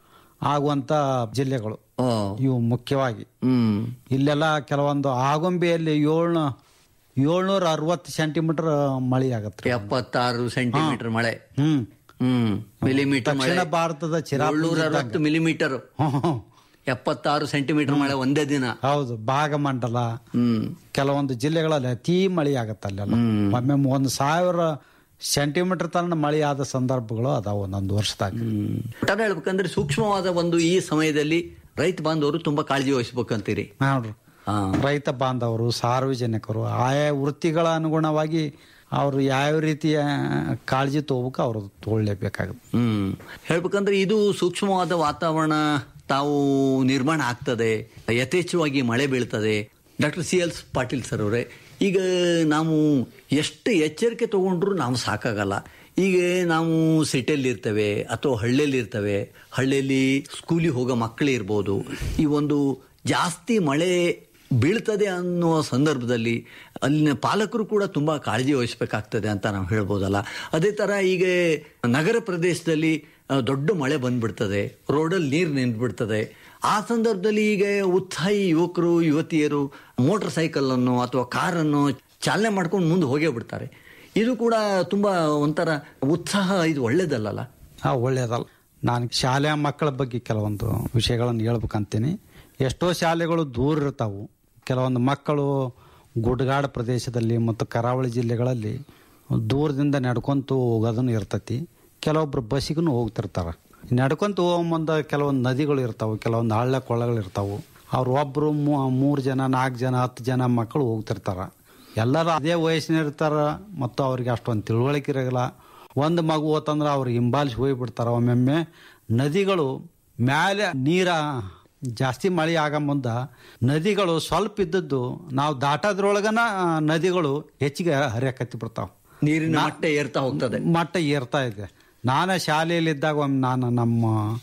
ಆಗುವಂತ ಜಿಲ್ಲೆಗಳು ಓ ಇವು ಮುಖ್ಯವಾಗಿ ಹ್ಮ್ ಇಲ್ಲೆಲ್ಲ ಕೆಲವೊಂದು ಆಗುಂಬೆಯಲ್ಲಿ ಏಳ್ನ ಏಳ್ನೂರ ಅರವತ್ತು ಸೆಂಟಿಮೀಟರ್ ಮಳೆ ಆಗತ್ತೆ ಎಪ್ಪತ್ತಾರು ಸೆಂಟಿಮೀಟರ್ ಮಳೆ ಹ್ಮ್ ಹ್ಮ್ ಮಿಲಿಮೀಟರ್ ಮಳೆ ದಕ್ಷಿಣ ಭಾರತದ ಚಿರಾಪುರ ಏಳ್ನೂರ ಅರವತ್ತು ಮಿಲಿಮೀಟರ್ ಹ್ಮ್, ಹ್ಮ್. ಎಪ್ಪತ್ತಾರು ಸೆಂಟಿಮೀಟರ್ ಮಳೆ ಒಂದೇ ದಿನ ಹೌದು ಭಾಗಮಂಡಲ ಹ್ಮ್ ಕೆಲವೊಂದು ಜಿಲ್ಲೆಗಳಲ್ಲಿ ಅತಿ ಮಳೆ ಆಗತ್ತೆ ಅಲ್ಲೆಲ್ಲ ಒಮ್ಮೆ ಒಂದು ಸಾವಿರ ಸೆಂಟಿಮೀಟರ್ ತನಕ ಮಳೆ ಆದ ಸಂದರ್ಭಗಳು ಅದಾವ ಒಂದೊಂದು ವರ್ಷದಾಗ ಒಟ್ಟಾರೆ ಹೇಳ್ಬೇಕಂದ್ರೆ ಸೂಕ್ಷ್ಮವಾದ ಒಂದು ಈ ಸಮಯದಲ್ಲಿ ರೈತ ಬಾಂಧವರು ತುಂಬಾ ಕಾಳಜಿ ವಹಿಸ್ಬೇಕಂತೀರಿ ನೋಡ್ರಿ ಹಾ ರೈತ ಬಾಂಧವರು ಸಾರ್ವಜನಿಕರು ಆಯಾ ವೃತ್ತಿಗಳ ಅನುಗುಣವಾಗಿ ಅವರು ಯಾವ ರೀತಿಯ ಕಾಳಜಿ ತಗೋಬೇಕು ಅವರು ತಗೊಳ್ಳೇಬೇಕಾಗುತ್ತೆ ಹ್ಮ್ ಹೇಳ್ಬೇಕಂದ್ರೆ ಇದು ಸೂಕ್ಷ್ಮವಾದ ವಾತಾವರಣ ತಾವು ನಿರ್ಮಾಣ ಆಗ್ತದೆ ಯಥೇಚ್ಛವಾಗಿ ಮಳೆ ಬೀಳ್ತದೆ doctor C L Patil sir ಅವರೇ ಈಗ ನಾವು ಎಷ್ಟು ಎಚ್ಚರಿಕೆ ತಗೊಂಡ್ರು ನಾವು ಸಾಕಾಗಲ್ಲ ಈಗ ನಾವು ಸಿಟಿಯಲ್ಲಿ ಇರ್ತೇವೆ ಅಥವಾ ಹಳ್ಳಿಯಲ್ಲಿ ಇರ್ತೇವೆ ಹಳ್ಳಿಯಲ್ಲಿ ಸ್ಕೂಲಿಗೆ ಹೋಗೋ ಮಕ್ಕಳು ಇರ್ಬೋದು ಈ ಒಂದು ಜಾಸ್ತಿ ಮಳೆ ಬೀಳ್ತದೆ ಅನ್ನುವ ಸಂದರ್ಭದಲ್ಲಿ ಅಲ್ಲಿನ ಪಾಲಕರು ಕೂಡ ತುಂಬಾ ಕಾಳಜಿ ವಹಿಸಬೇಕಾಗ್ತದೆ ಅಂತ ನಾವು ಹೇಳ್ಬೋದಲ್ಲ ಅದೇ ತರ ಈಗ ನಗರ ಪ್ರದೇಶದಲ್ಲಿ ಆ, ದೊಡ್ಡ ಮಳೆ ಬಂದ್ಬಿಡ್ತದೆ ರೋಡಲ್ಲಿ ನೀರು ನಿಂತ್ಬಿಡ್ತದೆ ಆ ಸಂದರ್ಭದಲ್ಲಿ ಈಗ ಉತ್ಸಾಹಿ ಯುವಕರು ಯುವತಿಯರು ಮೋಟರ್ ಸೈಕಲ್ ಅನ್ನು ಅಥವಾ ಕಾರನ್ನು ಚಾಲನೆ ಮಾಡ್ಕೊಂಡು ಮುಂದೆ ಹೋಗೇ ಬಿಡ್ತಾರೆ ಇದು ಕೂಡ ತುಂಬಾ ಒಂಥರ ಉತ್ಸಾಹ ಇದು ಒಳ್ಳೇದಲ್ಲಲ್ಲ ಆ ಒಳ್ಳೇದಲ್ಲ ನಾನು ಶಾಲೆಯ ಮಕ್ಕಳ ಬಗ್ಗೆ ಕೆಲವೊಂದು ವಿಷಯಗಳನ್ನು ಹೇಳ್ಬೇಕಂತೀನಿ ಎಷ್ಟೋ ಶಾಲೆಗಳು ದೂರ ಇರ್ತಾವು ಕೆಲವೊಂದು ಮಕ್ಕಳು ಗುಡ್ಡಗಾಡು ಪ್ರದೇಶದಲ್ಲಿ ಮತ್ತು ಕರಾವಳಿ ಜಿಲ್ಲೆಗಳಲ್ಲಿ ದೂರದಿಂದ ನಡ್ಕೊಂತು ಹೋಗೋದನ್ನು ಇರ್ತತಿ ಕೆಲವೊಬ್ರು ಬಸ್ಸಿಗೂ ಹೋಗ್ತಿರ್ತಾರ ನಡ್ಕೊಂತ ಹೋಗೋ ಮುಂದೆ ಕೆಲವೊಂದು ನದಿಗಳು ಇರ್ತಾವೆ ಕೆಲವೊಂದು ಹಳ್ಳ ಕೊಳ್ಳಗಳು ಇರ್ತಾವೆ ಅವ್ರು ಒಬ್ರು ಮೂರು ಜನ ನಾಲ್ಕು ಜನ ಹತ್ತು ಜನ ಮಕ್ಕಳು ಹೋಗ್ತಿರ್ತಾರ ಎಲ್ಲರೂ ಅದೇ ವಯಸ್ಸಿನ ಇರ್ತಾರ ಮತ್ತು ಅವ್ರಿಗೆ ಅಷ್ಟೊಂದು ತಿಳುವಳಿಕೆ ಇರಲ್ಲ ಒಂದು ಮಗು ಹೋತಂದ್ರೆ ಅವ್ರು ಹಿಂಬಾಲಿಸಿ ಹೋಗ್ಬಿಡ್ತಾರ ಒಮ್ಮೊಮ್ಮೆ ನದಿಗಳು ಮ್ಯಾಲೆ ನೀರ ಜಾಸ್ತಿ ಮಳೆ ಆಗ ಮುಂದ ನದಿಗಳು ಸ್ವಲ್ಪ ಇದ್ದದ್ದು ನಾವು ದಾಟೋದ್ರೊಳಗನ ಆ, ನದಿಗಳು ಹೆಚ್ಚಿಗೆ ಹರಿಯಕತ್ತಿ ಬಿಡ್ತಾವ ನೀರಿನ ಮಟ್ಟ ಏರ್ತಾ ಹೋಗ್ತದೆ ಮಟ್ಟ ಏರ್ತಾ ಇದೆ ನಾನು ಶಾಲೆಯಲ್ಲಿದ್ದಾಗ ಒಮ್ಮೆ ನಾನು ನಮ್ಮ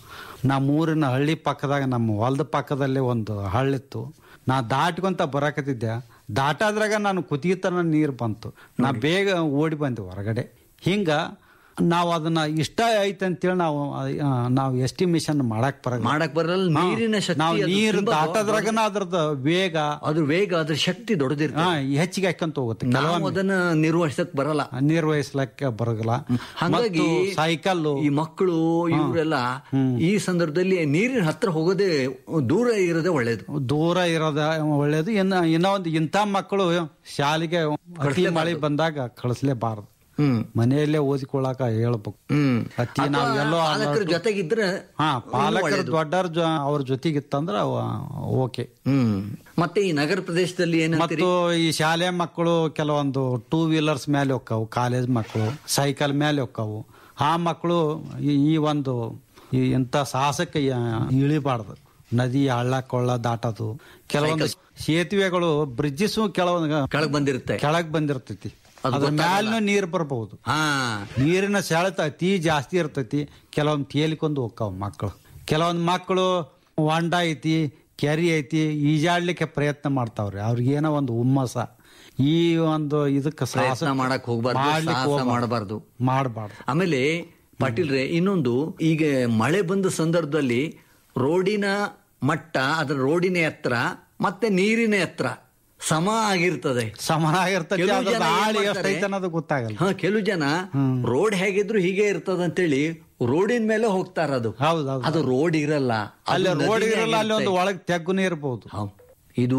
ನಮ್ಮ ಊರಿನ ಹಳ್ಳಿ ಪಕ್ಕದಾಗ ನಮ್ಮ ಹೊಲದ ಪಕ್ಕದಲ್ಲೇ ಒಂದು ಹಳ್ಳಿತ್ತು ನಾ ದಾಟ್ಕೊಂತ ಬರಾಕತ್ತಿದ್ದೆ ದಾಟಾದ್ರಾಗ ನಾನು ಕುತ್ತಿಗೆ ನೀರು ಬಂತು ನಾ ಬೇಗ ಓಡಿ ಬಂದೆ ಹೊರಗಡೆ ಹಿಂಗ ನಾವು ಅದನ್ನ ಇಷ್ಟ ಐತೆ ಅಂತೇಳಿ ನಾವು ಆ, ನಾವು ಎಸ್ಟಿಮೇಷನ್ ಮಾಡಕ್ ಬರಲ್ಲ ಮಾಡಕ್ ಬರಲ್ಲ ನೀರಿನ ಶಕ್ತಿ ನಾವು ಅದು ನೀರು ತುಂಬಾ ದಾಟೋದ್ರಾಗನ ಅದ್ರದ್ದು ವೇಗ ಅದ್ರ ವೇಗ ಅದ್ರ ಶಕ್ತಿ ದೊಡ್ಡದಿರ್ತದೆ ಹಾ, ಹೆಚ್ಚಿಗೆ ಹಾಕೊಂತ ಹೋಗುತ್ತೆ ನಾವು ಕೆಲವೊಮ್ಮೆ ಅದನ್ನ ನಿರ್ವಹಿಸಕ್ ಬರಲ್ಲ ನಿರ್ವಹಿಸ್ಲಕ್ಕೆ ಬರಗಲ್ಲ ಹಾಗಾಗಿ ಸೈಕಲ್ ಈ ಮಕ್ಕಳು ಇವರೆಲ್ಲ ಈ ಸಂದರ್ಭದಲ್ಲಿ ನೀರಿನ ಹತ್ರ ಹೋಗೋದೇ ದೂರ ಇರೋದೇ ಒಳ್ಳೇದು ದೂರ ಇರೋದ ಒಳ್ಳೇದು ಇನ್ನ ಇನ್ನೂ ಒಂದು ಇಂಥ ಮಕ್ಕಳು ಶಾಲೆಗೆ ಅತಿ ಮಳೆ ಬಂದಾಗ ಕಳಿಸ್ಲೇಬಾರದು ಹ್ಮ್ ಮನೆಯಲ್ಲೇ ಓದಿಕೊಳ್ಳಾಕ ಹೇಳ್ಬೇಕು ಹ್ಮ್ ಅತಿ ನಾವು ಅಥವಾ ಎಲ್ಲೋ ಪಾಲಕರ ಅಲರ್ಟ್- ಜೊತೆಗಿದ್ರೆ ಹಾ ಇನ್ನೂ ಪಾಲಕರು ಒಳ್ಳೇದು. ದೊಡ್ಡವ್ರ ಜೊ- ಅವ್ರ ಜೊತೆಗಿತ್ತಂದ್ರ ಓಕೆ ಹ್ಮ್ ಮತ್ತೆ ಈ ನಗರ ಪ್ರದೇಶದಲ್ಲಿ ಏನಂತೀರಿ ಮತ್ತು ಈ ಶಾಲೆ ಮಕ್ಕಳು ಕೆಲವೊಂದು ಟೂ ವೀಲರ್ಸ್ ಮೇಲೆ ಹೋಕ್ಕವು ಕಾಲೇಜ್ ಮಕ್ಕಳು ಸೈಕಲ್ ಮೇಲೆ ಹೋಕ್ಕವು ಆ ಮಕ್ಕಳು ಈ- ಈ ಒಂದು ಈ ಇಂಥ ಸಾಹಸಕ್ಕೆ ಯ- ಇಳಿಬಾರ್ದು ನದಿ ಹಳ್ಳ ಕೊಳ್ಳ ದಾಟೋದು ಕೆಲವೊಂದು ಸೇತುವೆಗಳು ಬ್ರಿಡ್ಜಸ್ ಕೆಲವೊಂದು ಕೆಳಗ್ ಬಂದಿರುತ್ತೆ ಕೆಳಗ್ ಬಂದಿರ್ತೈತಿ ಅದು ಅದ್ರ ಗೊತ್ತಾಗಲ್ಲ. ಮ್ಯಾಲೂ ನೀರು ಬರಬಹುದು ಹಾ ನೀರಿನ ಸೆಳೆತ ಅತಿ ಜಾಸ್ತಿ ಇರ್ತೈತಿ ಕೆಲವೊಂದು ತೇಲಿಕೊಂಡು ಹೋಗ್ತಾವ ಮಕ್ಕಳು ಕೆಲವೊಂದು ಮಕ್ಕಳು ಹೊಂಡ ಐತಿ ಕೆರಿ ಐತಿ ಈಜಾಡ್ಲಿಕ್ಕೆ ಪ್ರಯತ್ನ ಮಾಡ್ತಾವ್ರಿ ಅವ್ರಿಗೆ ಏನೋ ಒಂದು ಹುಮ್ಮಸ ಈ ಒಂದು ಇದಕ್ಕೆ ಪ್ರಯತ್ನ ಮಾಡಕ್ ಹೋಗ್ಬಾರ್ದು, ಸಾಹಸ ಮಾಡ್ಬಾರ್ದು. ಮಾಡಬಾರ್ದು ಆಮೇಲೆ ಪಾಟೀಲ್ರೆ ಇನ್ನೊಂದು ಈಗ ಮಳೆ ಬಂದ ಸಂದರ್ಭದಲ್ಲಿ ರೋಡಿನ ಮಟ್ಟ ಅದರ ರೋಡಿನ ಎತ್ತರ ಮತ್ತೆ ನೀರಿನ ಎತ್ತರ ಸಮ ಆಗಿರ್ತದೆ ಸಮನಾಗಿರ್ತೈತಿ ಕೆಲವು ಅದ್ರ ಜನ ಏನ್ ಆಳಿ ಮಾಡ್ತಾರೆ? ಎಷ್ಟೈತೆ ಅನ್ನೋದು ಗೊತ್ತಾಗಲ್ಲ ಹಾ ಕೆಲವು ಜನ ರೋಡ್ ಹೇಗಿದ್ರು ಹೀಗೆ ಇರ್ತದ ಅಂತೇಳಿ ರೋಡಿನ ಮೇಲೆ ಹೋಗ್ತಾರ ಅದು ಹೌದು, ಹೌದು. ಅದು ರೋಡ್ ಇರಲ್ಲ ಅದು ಅಲ್ಲಿ ರೋಡ್ ನದಿನೇ ಇರಲ್ಲ ಅಲ್ಲಿ ಒಂದು ಆಗಿರುತ್ತೆ. ಒಳಗ್ ತೆಗ್ಗುನೇ ಇರ್ಬೋದು ಹೌದ್. ಇದು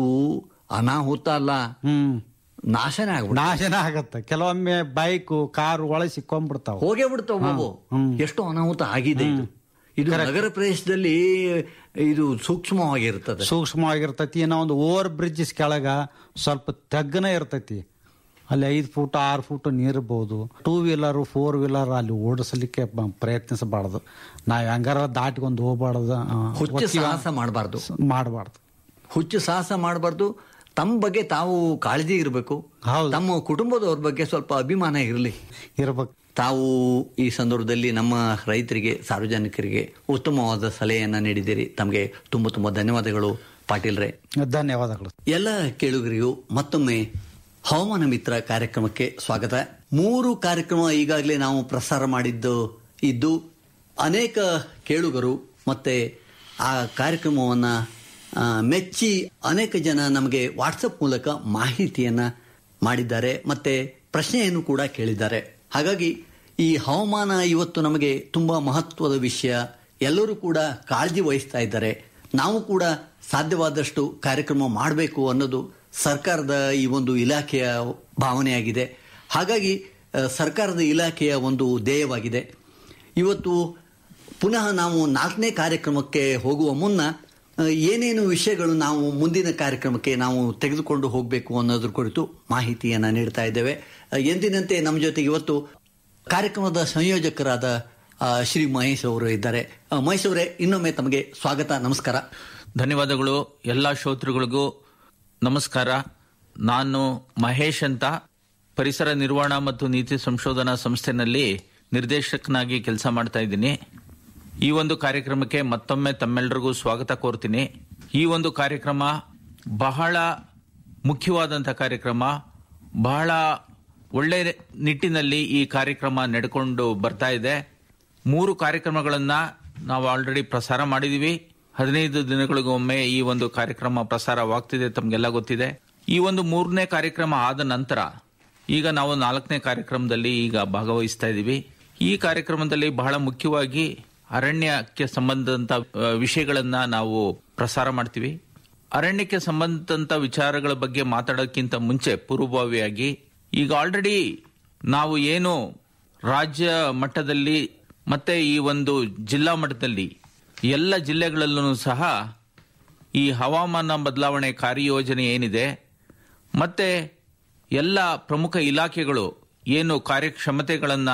ಅನಾಹುತ ಅಲ್ಲ ಹ್ಮ್ ನಾಶನೇ ಆಗ್ಬಿಡ ನಾಶನ ಆಗತ್ತೆ ಕೆಲವೊಮ್ಮೆ ಬೈಕು ಕಾರು ಒಳಗೆ ಸಿಕ್ಕೊಂಡ್ಬಿಡ್ತಾವ ಹೋಗೇ ಬಿಡ್ತಾವ ಬಾಬು ಎಷ್ಟು ಅನಾಹುತ ಆಗಿದೆ ಇದು ಇದು ನಗರ ಪ್ರದೇಶದಲ್ಲಿ ಇದು ಸೂಕ್ಷ್ಮವಾಗಿರ್ತದೆ ಸೂಕ್ಷ್ಮವಾಗಿರ್ತೈತಿ ಏನೋ ಒಂದು ಓವರ್ ಬ್ರಿಡ್ಜಸ್ ಕೆಳಗ ಸ್ವಲ್ಪ ತಗ್ಗನ ಇರ್ತೈತಿ ಅಲ್ಲಿ ಐದು ಫೂಟ್ ಆರು ಫೂಟ್ ನೀರ್ಬೋದು ಟೂ ವೀಲರ್ ಫೋರ್ ವೀಲರ್ ಅಲ್ಲಿ ಓಡಿಸಲಿಕ್ಕೆ ಬ- ಪ್ರಯತ್ನಿಸಬಾರ್ದು ನಾವ್ ಹೆಂಗಾರ ದಾಟ್ಕೊಂಡು ಹೋಗ್ಬಾರ್ದು ಹುಚ್ಚು ಸಾಹಸ ಮಾಡಬಾರ್ದು ಮಾಡಬಾರ್ದು ಹುಚ್ಚು ಸಾಹಸ ಮಾಡಬಾರ್ದು ತಮ್ಮ ಬಗ್ಗೆ ತಾವು ಕಾಳಜಿ ಇರಬೇಕು ಹೌದು. ತಮ್ಮ ಕುಟುಂಬದವ್ರ ಬಗ್ಗೆ ಸ್ವಲ್ಪ ಅಭಿಮಾನ ಇರಲಿ ಇರ್ಬೇಕು ತಾವು ಈ ಸಂದರ್ಭದಲ್ಲಿ ನಮ್ಮ ರೈತರಿಗೆ ಸಾರ್ವಜನಿಕರಿಗೆ ಉತ್ತಮವಾದ ಸಲಹೆಯನ್ನ ನೀಡಿದ್ದೀರಿ ತಮಗೆ ತುಂಬ ತುಂಬ ಧನ್ಯವಾದಗಳು ಪಾಟೀಲ್ರೆ ಧನ್ಯವಾದಗಳು ಎಲ್ಲ ಕೇಳುಗರಿಗೂ ಮತ್ತೊಮ್ಮೆ ಹವಾಮಾನ ಮಿತ್ರ ಕಾರ್ಯಕ್ರಮಕ್ಕೆ ಸ್ವಾಗತ ಮೂರು ಕಾರ್ಯಕ್ರಮ ಈಗಾಗಲೇ ನಾವು ಪ್ರಸಾರ ಮಾಡಿದ್ದು ಇದ್ದು ಅನೇಕ ಕೇಳುಗರು ಮತ್ತೆ ಆ ಕಾರ್ಯಕ್ರಮವನ್ನ ಆ, ಮೆಚ್ಚಿ ಅನೇಕ ಜನ ನಮಗೆ ವಾಟ್ಸಪ್ ಮೂಲಕ ಮಾಹಿತಿಯನ್ನ ಮಾಡಿದ್ದಾರೆ ಮತ್ತೆ ಪ್ರಶ್ನೆಯನ್ನು ಕೂಡ ಕೇಳಿದ್ದಾರೆ ಹಾಗಾಗಿ ಈ ಹವಾಮಾನ ಇವತ್ತು ನಮಗೆ ತುಂಬಾ ಮಹತ್ವದ ವಿಷಯ ಎಲ್ಲರೂ ಕೂಡ ಕಾಳಜಿ ವಹಿಸ್ತಾ ಇದ್ದಾರೆ ನಾವು ಕೂಡ ಸಾಧ್ಯವಾದಷ್ಟು ಕಾರ್ಯಕ್ರಮ ಮಾಡಬೇಕು ಅನ್ನೋದು ಸರ್ಕಾರದ ಈ ಒಂದು ಇಲಾಖೆಯ ಭಾವನೆಯಾಗಿದೆ ಹಾಗಾಗಿ ಆ, ಸರ್ಕಾರದ ಇಲಾಖೆಯ ಒಂದು ಧ್ಯೇಯವಾಗಿದೆ ಇವತ್ತು ಪುನಃ ನಾವು ನಾಲ್ಕನೇ ಕಾರ್ಯಕ್ರಮಕ್ಕೆ ಹೋಗುವ ಮುನ್ನ ಆ, ಏನೇನು ವಿಷಯಗಳು ನಾವು ಮುಂದಿನ ಕಾರ್ಯಕ್ರಮಕ್ಕೆ ನಾವು ತೆಗೆದುಕೊಂಡು ಹೋಗಬೇಕು ಅನ್ನೋದ್ರ ಕುರಿತು ಮಾಹಿತಿಯನ್ನು ನೀಡ್ತಾ ಇದ್ದೇವೆ ಆ, ಎಂದಿನಂತೆ ನಮ್ಮ ಜೊತೆಗೆ ಇವತ್ತು ಕಾರ್ಯಕ್ರಮದ ಸಂಯೋಜಕರಾದ ಆ, ಶ್ರೀ ಮಹೇಶ್ ಅವರು ಇದ್ದಾರೆ ಆ, ಮಹೇಶ್ ಅವರೇ ಇನ್ನೊಮ್ಮೆ ತಮಗೆ ಸ್ವಾಗತ ನಮಸ್ಕಾರ ಧನ್ಯವಾದಗಳು ಎಲ್ಲ ಶ್ರೋತೃಗಳಿಗೂ ನಮಸ್ಕಾರ ನಾನು ಮಹೇಶ್ ಅಂತ ಪರಿಸರ ನಿರ್ವಹಣಾ ಮತ್ತು ನೀತಿ ಸಂಶೋಧನಾ ಸಂಸ್ಥೆನಲ್ಲಿ ನಿರ್ದೇಶಕನಾಗಿ ಕೆಲಸ ಮಾಡ್ತಾ ಇದ್ದೀನಿ ಈ ಒಂದು ಕಾರ್ಯಕ್ರಮಕ್ಕೆ ಮತ್ತೊಮ್ಮೆ ತಮ್ಮೆಲ್ಲರಿಗೂ ಸ್ವಾಗತ ಕೋರ್ತೀನಿ ಈ ಒಂದು ಕಾರ್ಯಕ್ರಮ ಬಹಳ ಮುಖ್ಯವಾದಂಥ ಕಾರ್ಯಕ್ರಮ ಬಹಳ ಒಳ್ಳೆ ನಿಟ್ಟಿನಲ್ಲಿ ಈ ಕಾರ್ಯಕ್ರಮ ನಡೆಕೊಂಡು ಬರ್ತಾ ಇದೆ ಮೂರು ಕಾರ್ಯಕ್ರಮಗಳನ್ನ ನಾವು ಆಲ್ರೆಡಿ ಪ್ರಸಾರ ಮಾಡಿದೀವಿ ಹದಿನೈದು ದಿನಗಳಿಗೊಮ್ಮೆ ಈ ಒಂದು ಕಾರ್ಯಕ್ರಮ ಪ್ರಸಾರವಾಗ್ತಿದೆ ತಮಗೆಲ್ಲ ಗೊತ್ತಿದೆ ಈ ಒಂದು ಮೂರನೇ ಕಾರ್ಯಕ್ರಮ ಆದ ನಂತರ ಈಗ ನಾವು ನಾಲ್ಕನೇ ಕಾರ್ಯಕ್ರಮದಲ್ಲಿ ಈಗ ಭಾಗವಹಿಸ್ತಾ ಇದ್ದೀವಿ ಈ ಕಾರ್ಯಕ್ರಮದಲ್ಲಿ ಬಹಳ ಮುಖ್ಯವಾಗಿ ಅರಣ್ಯಕ್ಕೆ ಸಂಬಂಧದಂತ ಆ, ವಿಷಯಗಳನ್ನ ನಾವು ಪ್ರಸಾರ ಮಾಡ್ತೀವಿ ಅರಣ್ಯಕ್ಕೆ ಸಂಬಂಧದಂತ ವಿಚಾರಗಳ ಬಗ್ಗೆ ಮಾತಾಡೋಕ್ಕಿಂತ ಮುಂಚೆ ಪೂರ್ವಭಾವಿಯಾಗಿ ಈಗ ಆಲ್ರೆಡಿ ನಾವು ಏನು ರಾಜ್ಯ ಮಟ್ಟದಲ್ಲಿ ಮತ್ತೆ ಈ ಒಂದು ಜಿಲ್ಲಾ ಮಟ್ಟದಲ್ಲಿ ಎಲ್ಲ ಜಿಲ್ಲೆಗಳಲ್ಲೂ ಸಹ ಈ ಹವಾಮಾನ ಬದಲಾವಣೆ ಕಾರ್ಯಯೋಜನೆ ಏನಿದೆ ಮತ್ತೆ ಎಲ್ಲ ಪ್ರಮುಖ ಇಲಾಖೆಗಳು ಏನು ಕಾರ್ಯಕ್ಷಮತೆಗಳನ್ನ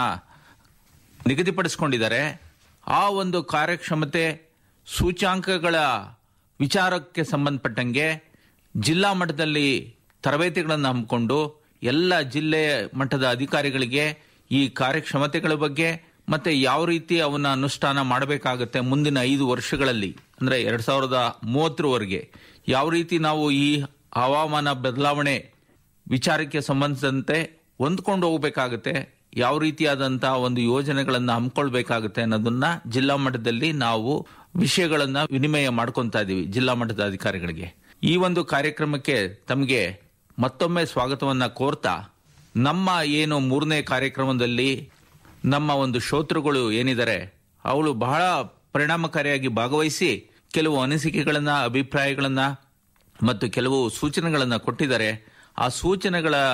ನಿಗದಿಪಡಿಸಿಕೊಂಡಿದ್ದಾರೆ ಆ ಒಂದು ಕಾರ್ಯಕ್ಷಮತೆ ಸೂಚ್ಯಾಂಕಗಳ ವಿಚಾರಕ್ಕೆ ಸಂಬಂಧಪಟ್ಟಂಗೆ ಜಿಲ್ಲಾ ಮಟ್ಟದಲ್ಲಿ ತರಬೇತಿಗಳನ್ನು ಹಮ್ಮಿಕೊಂಡು ಎಲ್ಲ ಜಿಲ್ಲೆ ಮಟ್ಟದ ಅಧಿಕಾರಿಗಳಿಗೆ ಈ ಕಾರ್ಯಕ್ಷಮತೆಗಳ ಬಗ್ಗೆ ಮತ್ತೆ ಯಾವ ರೀತಿ ಅವನ್ನ ಅನುಷ್ಠಾನ ಮಾಡಬೇಕಾಗುತ್ತೆ ಮುಂದಿನ ಐದು ವರ್ಷಗಳಲ್ಲಿ ಅಂದ್ರೆ ಎರಡ್ ಸಾವಿರದ ಮೂವತ್ತರವರೆಗೆ ಯಾವ ರೀತಿ ನಾವು ಈ ಹವಾಮಾನ ಬದಲಾವಣೆ ವಿಚಾರಕ್ಕೆ ಸಂಬಂಧಿಸಿದಂತೆ ಹೊಂದ್ಕೊಂಡು ಹೋಗಬೇಕಾಗುತ್ತೆ ಯಾವ ರೀತಿಯಾದಂತಹ ಒಂದು ಯೋಜನೆಗಳನ್ನ ಹಮ್ಮಿಕೊಳ್ಬೇಕಾಗುತ್ತೆ ಅನ್ನೋದನ್ನ ಜಿಲ್ಲಾ ಮಟ್ಟದಲ್ಲಿ ನಾವು ವಿಷಯಗಳನ್ನ ವಿನಿಮಯ ಮಾಡ್ಕೊಂತಾ ಇದೀವಿ ಜಿಲ್ಲಾ ಮಟ್ಟದ ಅಧಿಕಾರಿಗಳಿಗೆ ಈ ಒಂದು ಕಾರ್ಯಕ್ರಮಕ್ಕೆ ತಮಗೆ ಮತ್ತೊಮ್ಮೆ ಸ್ವಾಗತವನ್ನ ಕೋರ್ತಾ ನಮ್ಮ ಏನು ಮೂರನೇ ಕಾರ್ಯಕ್ರಮದಲ್ಲಿ ನಮ್ಮ ಒಂದು ಶ್ರೋತೃಗಳು ಏನಿದ್ದಾರೆ ಅವಳು ಬಹಳ ಪರಿಣಾಮಕಾರಿಯಾಗಿ ಭಾಗವಹಿಸಿ ಕೆಲವು ಅನಿಸಿಕೆಗಳನ್ನ ಅಭಿಪ್ರಾಯಗಳನ್ನ ಮತ್ತು ಕೆಲವು ಸೂಚನೆಗಳನ್ನ ಕೊಟ್ಟಿದ್ದಾರೆ ಆ ಸೂಚನೆಗಳ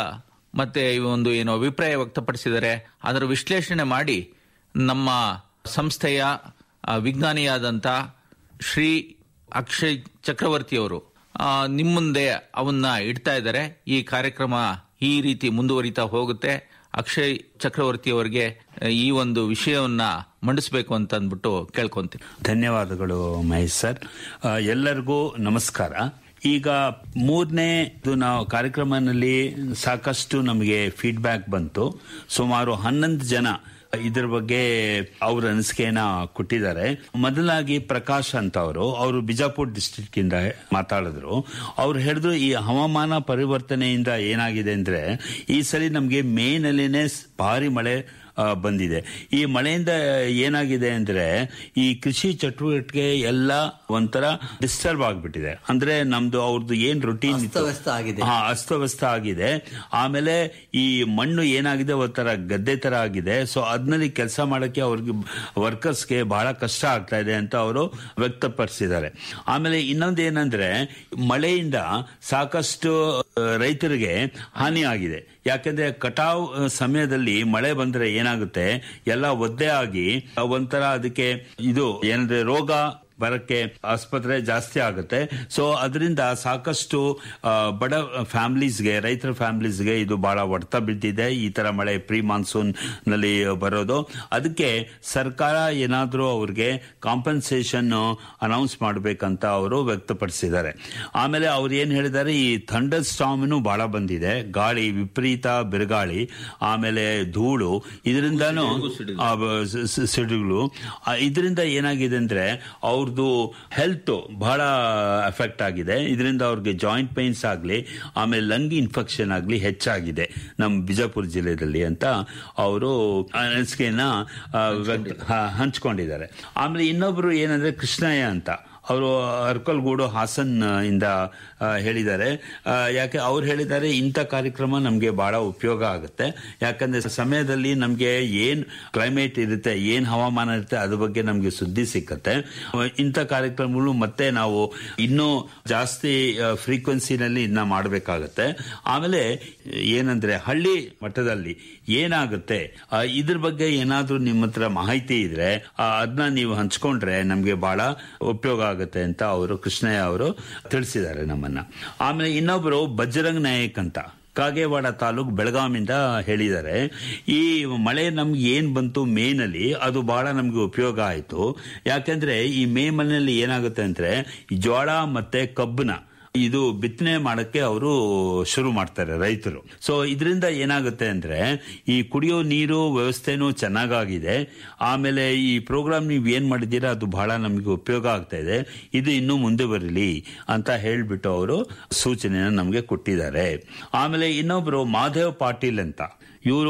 ಮತ್ತೆ ಈ ಒಂದು ಏನು ಅಭಿಪ್ರಾಯ ವ್ಯಕ್ತಪಡಿಸಿದರೆ ಅದರ ವಿಶ್ಲೇಷಣೆ ಮಾಡಿ ನಮ್ಮ ಸಂಸ್ಥೆಯ ಆ, ವಿಜ್ಞಾನಿಯಾದಂಥ ಶ್ರೀ ಅಕ್ಷಯ್ ಚಕ್ರವರ್ತಿಯವರು ಆ, ನಿಮ್ಮ ಮುಂದೆ ಅವನ್ನ ಇಡ್ತಾ ಇದ್ದಾರೆ ಈ ಕಾರ್ಯಕ್ರಮ ಈ ರೀತಿ ಮುಂದುವರಿತಾ ಹೋಗುತ್ತೆ ಅಕ್ಷಯ್ ಚಕ್ರವರ್ತಿ ಅವರಿಗೆ ಈ ಒಂದು ವಿಷಯವನ್ನ ಮಂಡಿಸಬೇಕು ಅಂತ ಅಂದ್ಬಿಟ್ಟು ಕೇಳ್ಕೊಂತೀನಿ ಧನ್ಯವಾದಗಳು ಮಹೇಶ್ ಸರ್ ಆ, ಎಲ್ಲರಿಗೂ ನಮಸ್ಕಾರ ಈಗ ಮೂರನೇ ನಾವು ಕಾರ್ಯಕ್ರಮದಲ್ಲಿ ಸಾಕಷ್ಟು ನಮಗೆ ಫೀಡ್ಬ್ಯಾಕ್ ಬಂತು ಸುಮಾರು ಹನ್ನೊಂದು ಜನ ಇದ್ರ ಬಗ್ಗೆ ಅವ್ರ ಅನಿಸಿಕೆಯನ್ನ ಕೊಟ್ಟಿದ್ದಾರೆ ಮೊದಲಾಗಿ ಪ್ರಕಾಶ್ ಅಂತ ಅವರು ಅವರು ಬಿಜಾಪುರ್ ಡಿಸ್ಟ್ರಿಕ್ಟ್ ಇಂದ ಮಾತಾಡಿದ್ರು ಅವ್ರು ಹೇಳಿದ್ರು ಈ ಹವಾಮಾನ ಪರಿವರ್ತನೆಯಿಂದ ಏನಾಗಿದೆ ಅಂದ್ರೆ ಈ ಸಲ ನಮಗೆ ಮೇ ನಲ್ಲಿನೇ ಭಾರಿ ಮಳೆ ಆ, ಬಂದಿದೆ ಈ ಮಳೆಯಿಂದ ಏನಾಗಿದೆ ಅಂದ್ರೆ ಈ ಕೃಷಿ ಚಟುವಟಿಕೆ ಎಲ್ಲ ಒಂಥರ ಡಿಸ್ಟರ್ಬ್ ಆಗ್ಬಿಟ್ಟಿದೆ ಅಂದ್ರೆ ನಮ್ದು ಅವ್ರದ್ದು ಏನ್ ರೊಟೀನ್ ಅಸ್ತವ್ಯಸ್ತ ಆಗಿದೆ. ಹಾ ಅಸ್ತವ್ಯಸ್ತ ಆಗಿದೆ ಆಮೇಲೆ ಈ ಮಣ್ಣು ಏನಾಗಿದೆ ಒಂಥರ ಗದ್ದೆ ತರ ಆಗಿದೆ ಸೊ ಅದ್ನಲ್ಲಿ ಕೆಲಸ ಮಾಡಕ್ಕೆ ಅವ್ರಿಗೆ ವರ್ಕರ್ಸ್ಗೆ ಬಹಳ ಕಷ್ಟ ಆಗ್ತಾ ಇದೆ ಅಂತ ಅವರು ವ್ಯಕ್ತಪಡಿಸಿದ್ದಾರೆ ಆಮೇಲೆ ಇನ್ನೊಂದು ಏನಂದ್ರೆ ಮಳೆಯಿಂದ ಸಾಕಷ್ಟು ಆ, ರೈತರಿಗೆ ಹಾನಿ ಆಗಿದೆ ಯಾಕಂದ್ರೆ ಕಟಾವ್ ಆ, ಸಮಯದಲ್ಲಿ ಮಳೆ ಬಂದ್ರೆ ಏನಾಗುತ್ತೆ ಎಲ್ಲ ಒದ್ದೆ ಆಗಿ ಆ, ಒಂಥರ ಅದಕ್ಕೆ ಇದು ಏನಂದ್ರೆ ರೋಗ ಬರಕ್ಕೆ ಆಸ್ಪತ್ರೆ ಜಾಸ್ತಿ ಆಗುತ್ತೆ ಸೊ ಅದರಿಂದ ಸಾಕಷ್ಟು ಆ, ಬಡ ಫ್ಯಾಮಿಲೀಸ್ಗೆ ರೈತರ ಫ್ಯಾಮಿಲೀಸ್ಗೆ ಇದು ಬಹಳ ಹೊಡೆತ ಬಿದ್ದಿದೆ ಈ ತರ ಮಳೆ ಪ್ರೀ ಮಾನ್ಸೂನ್ ನಲ್ಲಿ ಬರೋದು ಅದಕ್ಕೆ ಸರ್ಕಾರ ಏನಾದರೂ ಅವ್ರಿಗೆ ಕಾಂಪನ್ಸೇಷನ್ ಅನೌನ್ಸ್ ಮಾಡಬೇಕಂತ ಅವರು ವ್ಯಕ್ತಪಡಿಸಿದ್ದಾರೆ ಆಮೇಲೆ ಅವ್ರು ಏನ್ ಹೇಳಿದ್ದಾರೆ ಈ ಥಂಡರ್ ಸ್ಟಾಮ್ನು ಬಹಳ ಬಂದಿದೆ ಗಾಳಿ ವಿಪರೀತ ಬಿರುಗಾಳಿ ಆಮೇಲೆ ಧೂಳು ಇದರಿಂದಾನು ಆ, ಸ- ಸ- ಸಿಡಿಗಳು ಆ, ಇದರಿಂದ ಏನಾಗಿದೆ ಅಂದ್ರೆ ಅವ್ರದ್ದು ಹೆಲ್ತ್ ಬಹಳ ಎಫೆಕ್ಟ್ ಆಗಿದೆ ಇದರಿಂದ ಅವ್ರಿಗೆ ಜಾಯಿಂಟ್ ಪೈನ್ಸ್ ಆಗಲಿ ಆಮೇಲೆ ಲಂಗ್ ಇನ್ಫೆಕ್ಷನ್ ಆಗಲಿ ಹೆಚ್ಚಾಗಿದೆ ನಮ್ಮ ಬಿಜಾಪುರ ಜಿಲ್ಲೆಯಲ್ಲಿ ಅಂತ ಅವರು ಅನಿಸಿಕೆಯನ್ನ ಆ, ವ್ಯಕ್ತ- ಹ- ಹಂಚ್ಕೊಂಡಿದ್ದಾರೆ ಆಮೇಲೆ ಇನ್ನೊಬ್ರು ಏನಂದ್ರೆ ಕೃಷ್ಣಯ್ಯ ಅಂತ ಅವರು ಅರ್ಕಲ್ಗೂಡು ಹಾಸನ್ ಇಂದ ಆ, ಹೇಳಿದ್ದಾರೆ ಆ, ಯಾಕೆ ಅವ್ರು ಹೇಳಿದ್ದಾರೆ ಇಂಥ ಕಾರ್ಯಕ್ರಮ ನಮಗೆ ಬಹಳ ಉಪಯೋಗ ಆಗುತ್ತೆ ಯಾಕಂದ್ರೆ ಸಮಯದಲ್ಲಿ ನಮಗೆ ಏನ್ ಕ್ಲೈಮೇಟ್ ಇರುತ್ತೆ ಏನ್ ಹವಾಮಾನ ಇರುತ್ತೆ ಅದ್ರ ಬಗ್ಗೆ ನಮಗೆ ಸುದ್ದಿ ಸಿಕ್ಕತ್ತೆ ಇಂಥ ಕಾರ್ಯಕ್ರಮಗಳು ಮತ್ತೆ ನಾವು ಇನ್ನೂ ಜಾಸ್ತಿ ಫ್ರೀಕ್ವೆನ್ಸಿನಲ್ಲಿ ಇನ್ನ ಮಾಡಬೇಕಾಗತ್ತೆ ಆಮೇಲೆ ಏನಂದ್ರೆ ಹಳ್ಳಿ ಮಟ್ಟದಲ್ಲಿ ಏನಾಗುತ್ತೆ ಆ, ಇದ್ರ ಬಗ್ಗೆ ಏನಾದ್ರೂ ನಿಮ್ಮ ಹತ್ರ ಮಾಹಿತಿ ಇದ್ರೆ ಅದನ್ನ ನೀವು ಹಂಚ್ಕೊಂಡ್ರೆ ನಮ್ಗೆ ಬಹಳ ಉಪಯೋಗ ಆಗುತ್ತೆ ಅಂತ ಅವರು ಕೃಷ್ಣಯ್ಯ ಅವರು ತಿಳಿಸಿದ್ದಾರೆ ನಮ್ಮನ್ನ ಆಮೇಲೆ ಇನ್ನೊಬ್ರು ಬಜರಂಗ್ ನಾಯಕ್ ಅಂತ ಕಾಗೇವಾಡ ತಾಲೂಕ್ ಬೆಳಗಾವಿಂದ ಹೇಳಿದ್ದಾರೆ ಈ ಮಳೆ ನಮ್ಗೆ ಏನ್ ಬಂತು ಮೇನಲ್ಲಿ ಅದು ಬಹಳ ನಮ್ಗೆ ಉಪಯೋಗ ಆಯ್ತು ಯಾಕಂದ್ರೆ ಈ ಮೇ ಮನೆಯಲ್ಲಿ ಏನಾಗುತ್ತೆ ಅಂದ್ರೆ ಈ ಜೋಳ ಮತ್ತೆ ಕಬ್ಬನ ಇದು ಬಿತ್ತನೆ ಮಾಡಕ್ಕೆ ಅವರು ಶುರು ಮಾಡ್ತಾರೆ ರೈತರು ಸೊ ಇದರಿಂದ ಏನಾಗುತ್ತೆ ಅಂದ್ರೆ ಈ ಕುಡಿಯೋ ನೀರು ವ್ಯವಸ್ಥೆನೂ ಚೆನ್ನಾಗಾಗಿದೆ ಆಮೇಲೆ ಈ ಪ್ರೋಗ್ರಾಮ್ ನೀವು ಏನ್ ಮಾಡಿದ್ದೀರಾ ಅದು ಬಹಳ ನಮಗೆ ಉಪಯೋಗ ಆಗ್ತಾ ಇದೆ ಇದು ಇನ್ನೂ ಮುಂದೆ ಬರಲಿ ಅಂತ ಹೇಳ್ಬಿಟ್ಟು ಅವರು ಸೂಚನೆನ ನಮಗೆ ಕೊಟ್ಟಿದ್ದಾರೆ ಆಮೇಲೆ ಇನ್ನೊಬ್ರು ಮಾಧವ್ ಪಾಟೀಲ್ ಅಂತ ಇವರು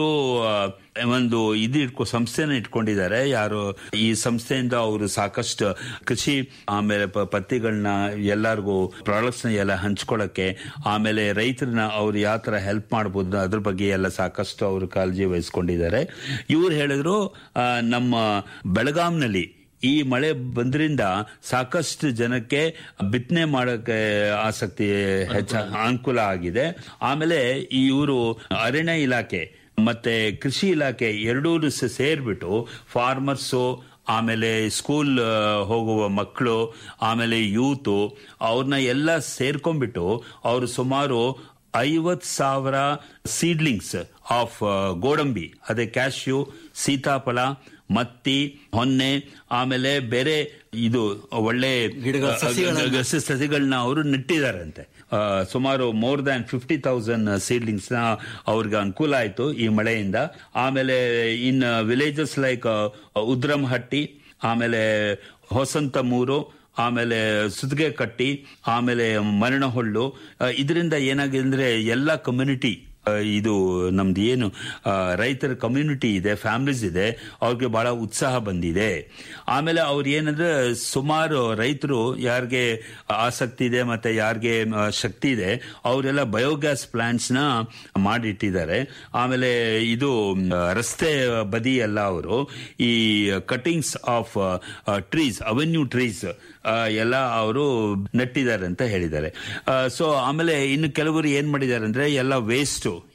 ಒಂದು ಇದು ಇಟ್ಕೊ ಸಂಸ್ಥೆನ ಇಟ್ಕೊಂಡಿದ್ದಾರೆ ಯಾರು ಈ ಸಂಸ್ಥೆಯಿಂದ ಅವರು ಸಾಕಷ್ಟು ಕೃಷಿ ಆಮೇಲೆ ಪ- ಪತ್ತಿಗಳನ್ನ ಎಲ್ಲರಿಗೂ ಪ್ರಾಡಕ್ಟ್ಸ್ ನ ಎಲ್ಲ ಹಂಚ್ಕೊಳಕ್ಕೆ ಆಮೇಲೆ ರೈತರನ್ನ ಅವ್ರು ಯಾವ ತರ ಹೆಲ್ಪ್ ಮಾಡಬಹುದು ಅದ್ರ ಬಗ್ಗೆ ಎಲ್ಲ ಸಾಕಷ್ಟು ಅವರು ಕಾಳಜಿ ವಹಿಸ್ಕೊಂಡಿದ್ದಾರೆ ಇವ್ರು ಹೇಳಿದ್ರು ಆ, ನಮ್ಮ ಬೆಳಗಾಂನಲ್ಲಿ ಈ ಮಳೆ ಬಂದ್ರಿಂದ ಸಾಕಷ್ಟು ಜನಕ್ಕೆ ಬಿತ್ತನೆ ಮಾಡೋಕೆ ಆಸಕ್ತಿ ಹೆಚ್ಚ ಅನುಕೂಲ ಆಗಿದೆ ಆಮೇಲೆ ಇವರು ಅರಣ್ಯ ಇಲಾಖೆ ಮತ್ತೆ ಕೃಷಿ ಇಲಾಖೆ ಎರಡೂ ಸೇರ್ಬಿಟ್ಟು ಫಾರ್ಮರ್ಸು ಆಮೇಲೆ ಸ್ಕೂಲ್ ಆ, ಹೋಗುವ ಮಕ್ಕಳು ಆಮೇಲೆ ಯೂತು ಅವ್ರನ್ನ ಎಲ್ಲ ಸೇರ್ಕೊಂಡ್ಬಿಟ್ಟು ಅವರು ಸುಮಾರು ಐವತ್ ಸಾವಿರ ಸೀಡ್ಲಿಂಗ್ಸ್ ಆಫ್ ಗೋಡಂಬಿ ಅದೇ ಕ್ಯಾಶ್ಯೂ ಸೀತಾಫಲ ಮತ್ತಿ ಹೊನ್ನೆ ಆಮೇಲೆ ಬೇರೆ ಇದು ಒಳ್ಳೆ ಗಿಡಗಳ ಸಸಿಗಳನ್ನ- ಗಸ ಸಸಿಗಳನ್ನ ಅವರು ನೆಟ್ಟಿದಾರಂತೆ ಆ, ಸುಮಾರು more than fifty thousand seedlings ನ ಅವ್ರಿಗೆ ಅನುಕೂಲ ಆಯ್ತು ಈ ಮಳೆಯಿಂದ ಆಮೇಲೆ ಇನ್ ವಿಲೇಜಸ್ ಲೈಕ್ ಉದ್ರಮಹಟ್ಟಿ ಆಮೇಲೆ ಹೊಸಂತಮೂರು ಆಮೇಲೆ ಸುತ್ತಿಗೆ ಕಟ್ಟಿ ಆಮೇಲೆ ಮರಣಹೊಳ್ಳು ಇದರಿಂದ ಏನಾಗಿದೆ ಅಂದ್ರೆ ಎಲ್ಲ ಕಮ್ಯುನಿಟಿ ಆ, ಇದು ನಮ್ದು ಏನು ಆ, ರೈತರ ಕಮ್ಯುನಿಟಿ ಇದೆ ಫ್ಯಾಮಿಲೀಸ್ ಇದೆ ಅವ್ರಿಗೆ ಬಹಳ ಉತ್ಸಾಹ ಬಂದಿದೆ ಆಮೇಲೆ ಅವ್ರು ಏನಂದ್ರೆ ಸುಮಾರು ರೈತರು ಯಾರಿಗೆ ಆಸಕ್ತಿ ಇದೆ ಮತ್ತೆ ಯಾರಿಗೆ ಆ, ಶಕ್ತಿ ಇದೆ ಅವರೆಲ್ಲ ಬಯೋಗ್ಯಾಸ್ ಪ್ಲಾಂಟ್ಸ್ ನ ಮಾಡಿಟ್ಟಿದ್ದಾರೆ ಆಮೇಲೆ ಇದು ಮ್, ರಸ್ತೆ ಬದಿ ಎಲ್ಲ ಅವರು ಈ cuttings of trees avenue trees ಎಲ್ಲ ಅವರು ನೆಟ್ಟಿದ್ದಾರೆ ಅಂತ ಹೇಳಿದ್ದಾರೆ ಸೊ ಆಮೇಲೆ ಇನ್ನು ಕೆಲವರು ಏನ್ ಮಾಡಿದ್ದಾರೆ ಅಂದ್ರೆ ಎಲ್ಲ ವೇಸ್ಟ್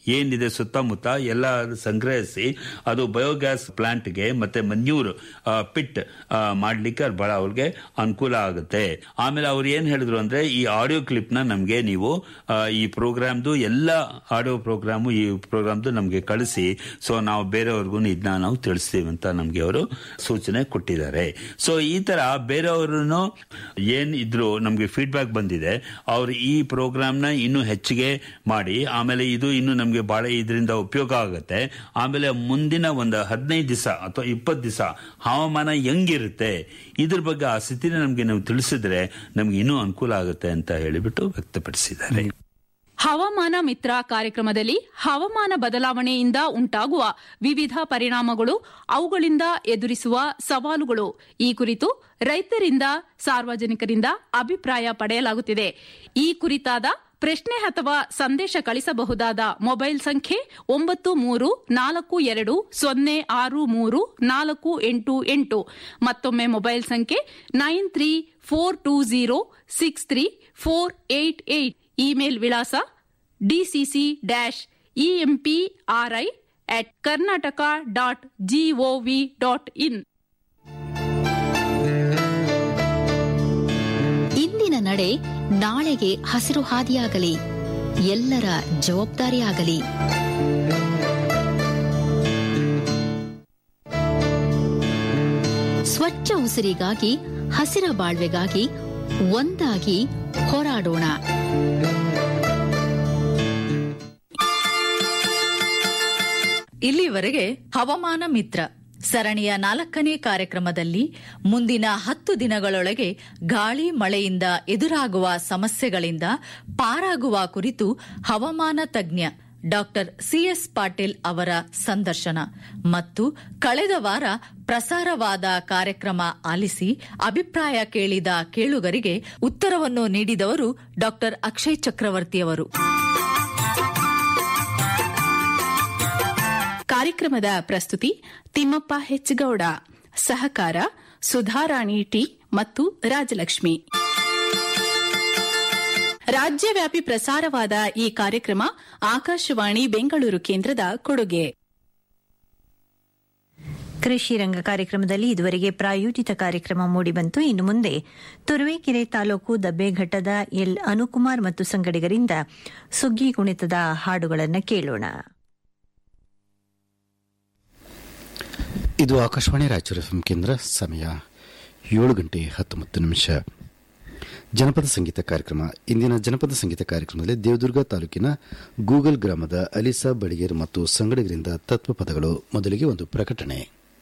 ಏನಿದೆ ಸುತ್ತಮುತ್ತ ಎಲ್ಲ ಸಂಗ್ರಹಿಸಿ ಅದು ಬಯೋಗ್ಯಾಸ್ ಪ್ಲಾಂಟ್ಗೆ ಮತ್ತೆ ಮನ್ಯೂರ್ ಪಿಟ್ ಮಾಡ್ಲಿಕ್ಕೆ ಅದು ಬಹಳ ಅವ್ರಿಗೆ ಅನುಕೂಲ ಆಗುತ್ತೆ ಆಮೇಲೆ ಅವ್ರು ಏನ್ ಹೇಳಿದ್ರು ಅಂದ್ರೆ ಈ ಆಡಿಯೋ ಕ್ಲಿಪ್ ನ ನಮ್ಗೆ ನೀವು ಆ, ಈ ಪ್ರೋಗ್ರಾಮ್ದು ಎಲ್ಲ ಆಡಿಯೋ ಪ್ರೋಗ್ರಾಮು ಈ ಪ್ರೋಗ್ರಾಮ್ದು ನಮ್ಗೆ ಕಳಿಸಿ ಸೊ ನಾವು ಬೇರೆಯವ್ರಿಗೂ ಇದನ್ನ ನಾವು ತಿಳಿಸ್ತೀವಿ ಅಂತ ನಮ್ಗೆ ಅವರು ಸೂಚನೆ ಕೊಟ್ಟಿದ್ದಾರೆ ಸೊ ಈ ತರ ಬೇರೆಯವ್ರನ್ನು ಏನ್ ಇದ್ರು ನಮ್ಗೆ ಫೀಡ್ಬ್ಯಾಕ್ ಬಂದಿದೆ ಅವ್ರು ಈ ಪ್ರೋಗ್ರಾಮ್ ನ ಇನ್ನೂ ಹೆಚ್ಚಿಗೆ ಮಾಡಿ ಆಮೇಲೆ ಇದು ಇನ್ನು ನಮ್ಗೆ ಬಹಳ ಇದರಿಂದ ಉಪಯೋಗ ಆಗುತ್ತೆ ಆಮೇಲೆ ಮುಂದಿನ ಒಂದು ಹದಿನೈದು ದಿವಸ ಅಥವಾ ಇಪ್ಪತ್ತು ದಿವಸ ಹವಾಮಾನ ಹೆಂಗಿರುತ್ತೆ ಇದ್ರ ಬಗ್ಗೆ ಆ ಸ್ಥಿತಿನ ನಮ್ಗೆ ನಾವು ತಿಳಿಸಿದ್ರೆ ನಮ್ಗೆ ಇನ್ನೂ ಅನುಕೂಲ ಆಗುತ್ತೆ ಅಂತ ಹೇಳಿಬಿಟ್ಟು ವ್ಯಕ್ತಪಡಿಸಿದ್ದಾರೆ ಹವಾಮಾನ ಮಿತ್ರ ಕಾರ್ಯಕ್ರಮದಲ್ಲಿ ಹವಾಮಾನ ಬದಲಾವಣೆಯಿಂದ ಉಂಟಾಗುವ ವಿವಿಧ ಪರಿಣಾಮಗಳು ಅವುಗಳಿಂದ ಎದುರಿಸುವ ಸವಾಲುಗಳು ಈ ಕುರಿತು ರೈತರಿಂದ ಸಾರ್ವಜನಿಕರಿಂದ ಅಭಿಪ್ರಾಯ ಪಡೆಯಲಾಗುತ್ತಿದೆ ಈ ಕುರಿತಾದ ಪ್ರಶ್ನೆ ಅಥವಾ ಸಂದೇಶ ಕಳಿಸಬಹುದಾದ ಮೊಬೈಲ್ ಸಂಖ್ಯೆ ಒಂಬತ್ತು ಮೂರು ನಾಲ್ಕು ಎರಡು ಸೊನ್ನೆ ಆರು ಮೂರು ನಾಲ್ಕು ಎಂಟು ಎಂಟು ಮತ್ತೊಮ್ಮೆ ಮೊಬೈಲ್ ಸಂಖ್ಯೆ nine three four two zero six three four eight eight email ವಿಳಾಸ DCC dash EMPRI at Karnataka dot GOV dot in ಇಂದಿನ ನಡೆ ನಾಳೆಗೆ ಹಸಿರು ಹಾದಿಯಾಗಲಿ ಎಲ್ಲರ ಜವಾಬ್ದಾರಿಯಾಗಲಿ ಸ್ವಚ್ಛ ಉಸಿರಿಗಾಗಿ ಹಸಿರ ಬಾಳ್ವೆಗಾಗಿ ಒಂದಾಗಿ ಹೋರಾಡೋಣ ಇಲ್ಲಿವರೆಗೆ ಹವಾಮಾನ ಮಿತ್ರ ಸರಣಿಯ ನಾಲ್ಕನೇ ಕಾರ್ಯಕ್ರಮದಲ್ಲಿ ಮುಂದಿನ ಹತ್ತು ದಿನಗಳೊಳಗೆ ಗಾಳಿ ಮಳೆಯಿಂದ ಎದುರಾಗುವ ಸಮಸ್ಯೆಗಳಿಂದ ಪಾರಾಗುವ ಕುರಿತು ಹವಾಮಾನ ತಜ್ಞ ಡಾಕ್ಟರ್ ಸಿಎಸ್ ಪಾಟೀಲ್ ಅವರ ಸಂದರ್ಶನ ಮತ್ತು ಕಳೆದ ವಾರ ಪ್ರಸಾರವಾದ ಕಾರ್ಯಕ್ರಮ ಆಲಿಸಿ ಅಭಿಪ್ರಾಯ ಕೇಳಿದ ಕೇಳುಗರಿಗೆ ಉತ್ತರವನ್ನು ನೀಡಿದವರು ಡಾಕ್ಟರ್ ಅಕ್ಷಯ್ ಚಕ್ರವರ್ತಿಯವರು ಕಾರ್ಯಕ್ರಮದ ಪ್ರಸ್ತುತಿ ತಿಮ್ಮಪ್ಪ ಹೆಚ್ಗೌಡ ಸಹಕಾರ ಸುಧಾರಾಣಿ ಟಿ ಮತ್ತು ರಾಜಲಕ್ಷ್ಮಿ ರಾಜ್ಯವ್ಯಾಪಿ ಪ್ರಸಾರವಾದ ಈ ಕಾರ್ಯಕ್ರಮ ಆಕಾಶವಾಣಿ ಬೆಂಗಳೂರು ಕೇಂದ್ರದ ಕೊಡುಗೆ ಕೃಷಿ ರಂಗ ಕಾರ್ಯಕ್ರಮದಲ್ಲಿ ಇದುವರೆಗೆ ಪ್ರಾಯೋಜಿತ ಕಾರ್ಯಕ್ರಮ ಮೂಡಿಬಂತು ಇನ್ನು ಮುಂದೆ ತುರುವೇಕೆರೆ ತಾಲೂಕು ದಬ್ಬೆಘಟ್ಟದ ಎಲ್ ಅನುಕುಮಾರ್ ಮತ್ತು ಸಂಗಡಿಗರಿಂದ ಸುಗ್ಗಿ ಕುಣಿತದ ಹಾಡುಗಳನ್ನು ಕೇಳೋಣ ಇದು ಆಕಾಶವಾಣಿ ರಾಯಚೂರು ಎಫ್ಎಂ ಕೇಂದ್ರ ಸಮಯ ಏಳು ಗಂಟೆ ಹತ್ತೊಂಬತ್ತು ನಿಮಿಷ ಜನಪದ ಸಂಗೀತ ಕಾರ್ಯಕ್ರಮ ಇಂದಿನ ಜನಪದ ಸಂಗೀತ ಕಾರ್ಯಕ್ರಮದಲ್ಲಿ ದೇವದುರ್ಗ ತಾಲೂಕಿನ ಗೂಗಲ್ ಗ್ರಾಮದ ಅಲಿಸಾ ಬಡಿಗೇರ್ ಮತ್ತು ಸಂಗಡಿಗರಿಂದ ತತ್ವಪದಗಳು ಮೊದಲಿಗೆ ಒಂದು ಪ್ರಕಟಣೆ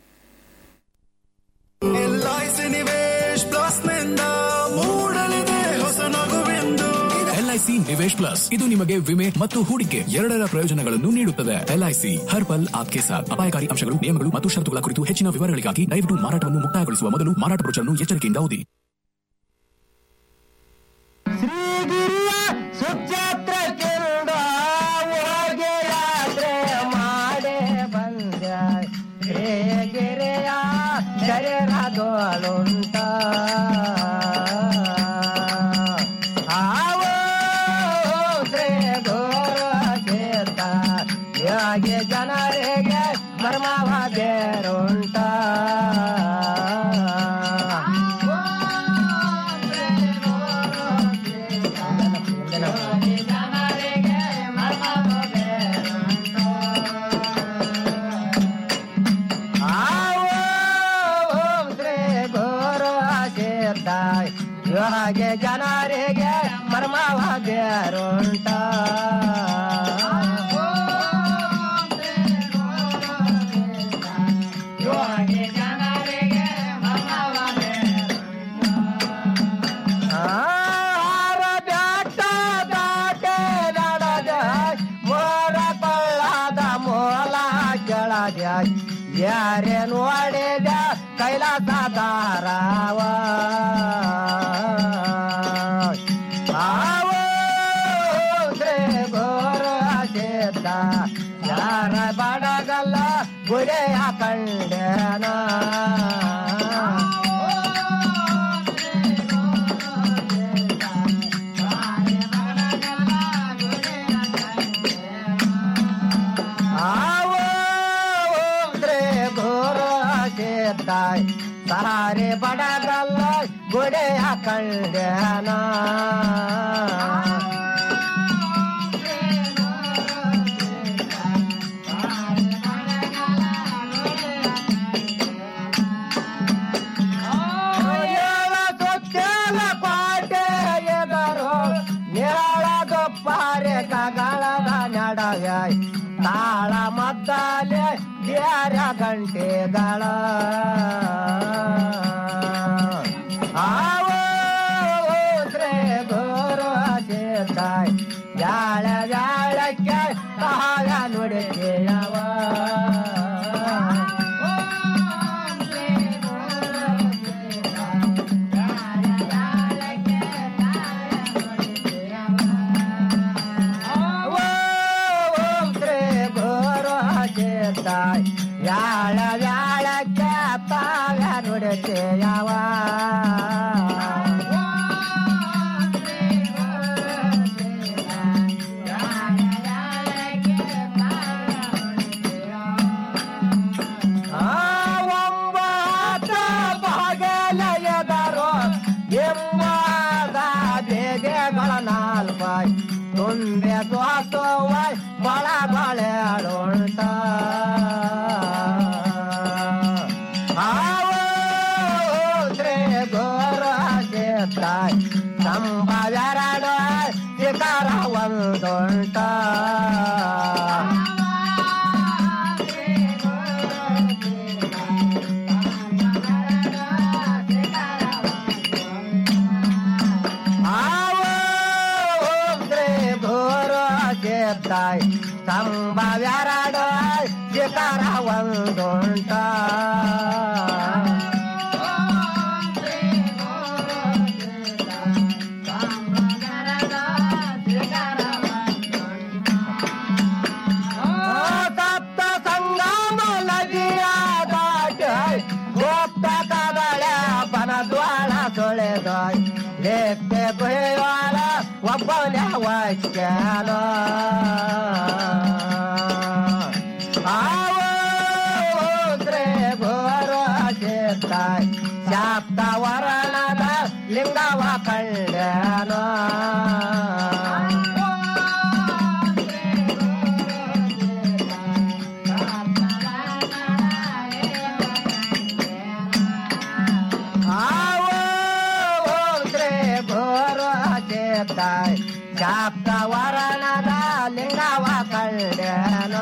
ಎಲ್ಐಸಿ ನಿವೇಶ್ ಪ್ಲಸ್ ನಿಂದ ಮೂಡಲಿದೆ ಹೊಸ ನಗುವೆಂದು ಎಲ್ಐಸಿ ನಿವೇಶ್ ಪ್ಲಸ್ ಇದು ನಿಮಗೆ ವಿಮೆ ಮತ್ತು ಹೂಡಿಕೆ ಎರಡರ ಪ್ರಯೋಜನಗಳನ್ನು ನೀಡುತ್ತದೆ ಎಲ್ಐಸಿ ಹರ್ ಪಲ್ ಆಪ್ಕೆ ಸಾಥ್ ಅಪಾಯಕಾರಿ ಅಂಶಗಳು ನಿಯಮಗಳು ಮತ್ತು ಷರತ್ತುಗಳ ಕುರಿತು ಹೆಚ್ಚಿನ ವಿವರಗಳಿಗಾಗಿ ದಯವಿಟ್ಟು ಮಾರಾಟವನ್ನು ಮುಕ್ತಾಯಗೊಳಿಸುವ ಮೊದಲು ಮಾರಾಟ ಬ್ರೋಚರ್ನ್ನು ಎಚ್ಚರಿಕೆಯಿಂದ ಓದಿ ಸುಕ್ಷೇತ್ರ ಕೆಂದ ಒಳಗೆ ಯಾತ್ರೆ ಮಾಡೇ ಬಂದ ಗೆರೆಯ ಶರೀರದೊಳುಂಟ ಆವೋ ಶ್ರೀ ಗೋರ ಕೇತ ಯಾಗೆ ಜನರಿಗೆ ಮರ್ಮವ ಬೇರುಂಟ ಹಾಗೆ ಜನರಿಗೆ ಮರ್ಮವ ಬೇರುಂಟ ಆರ ಬ್ಯಾಟ ದಾಟೆ ದಡದ ಮೋರ ಕೊಳ್ಳದ ಮೂಲ ಕೆಳದ ಯಾರೇ ನೋಡಿದ ಕೈಲಾಸ ದಾರವ ಆವೋ ಶ್ರೀ ಗೋರ ಸಿದ್ಧ ಯಾರ ಬಡಗಲ್ಲ ಗುರೆಯ ಕಂಡನ ಬಡಗಲ್ಲ ಗುಡಿಯ ಕಂಡೇನ ಏಳ ಸುತ್ತೇಲ ಕೋಟೆ ಎದರು ನೇಳದ ಪಾರೆ ಕಗಳದ ನಡವೆ ತಾಳ ಮದ್ದಾಲೆ ಬ್ಯಾರ ಗಂಟೆಗಳ ಆವೋ ಶ್ರೀ ಗುರು ಸೇತಾಯ್ ಯಾಳ ಯಾಳಕ್ಕೆ ತಾಳ ನುಡಿಕೆಯವ ಓಂ ಶ್ರೀ ಗುರು ಸೇತಾಯ್ ಯಾಳ ಯಾಳಕ್ಕೆ ತಾಳ ನುಡಿಕೆಯವ ಒಂಬತ್ತ ಬಾಗಲ ಎದರು ಎಂಬಾದ ಬೇಗೆಗಳ ನಾಲ್ಕಾಯ್ ತುಂಬೆ ದ್ವಾಸವಾಯ್ ಬಳಗಳೆಳುಂಟ ಆವೋ ಶ್ರೀ ಗುರು ಸೇತಾಯ್ ಸಂಭವೆರಡು ಶಿಖರ ಒಂದುಂಟ ಆವೋ ಶ್ರೀ ಗುರು ಸೇತಾಯ್ ಸಂಭವೆರಡು ಶಿಖರ ಒಂದುಂಟ ಸಪ್ತ ಸಂಗಮ ನದಿಯ ದಾಟಿ ಗೋಪ್ತ ಕದಳ ಬನದ್ವಾಳ ತೊಳೆದಾಯ್ ಲೇಖೆ ಗುಹೆಯಾಳ ಒಬ್ಬನೇ ವಾಕ್ಯಾನ ಆವೋ ಶ್ರೀ ಗುರು ಸೇತಾಯ್ ಶಾಪ್ತ ವರ್ಣದ ಲಿಂಗವ ಕಳ್ಯಾನ ಆವೋ ಶ್ರೀ ಗುರು ಸೇತಾಯ್ ಶಾಪ್ತ ವರ್ಣದ ಲಿಂಗವ ಕಳ್ಯಾನ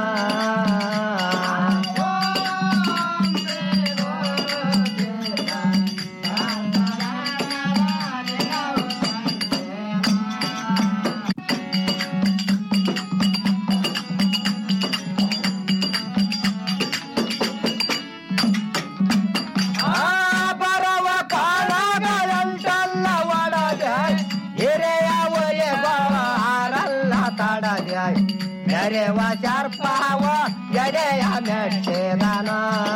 ಆ ಬರವ ಕಾಳಗಂಟಲ್ಲ ಒಡದೆ ಹಿರಿಯ ಒಯ್ಯಬಾರಲ್ಲ ತಡದೆ ನೆರೆವ ಸರ್ಪವ ಎಡೆಯ ಮೆಟ್ಟಿದನ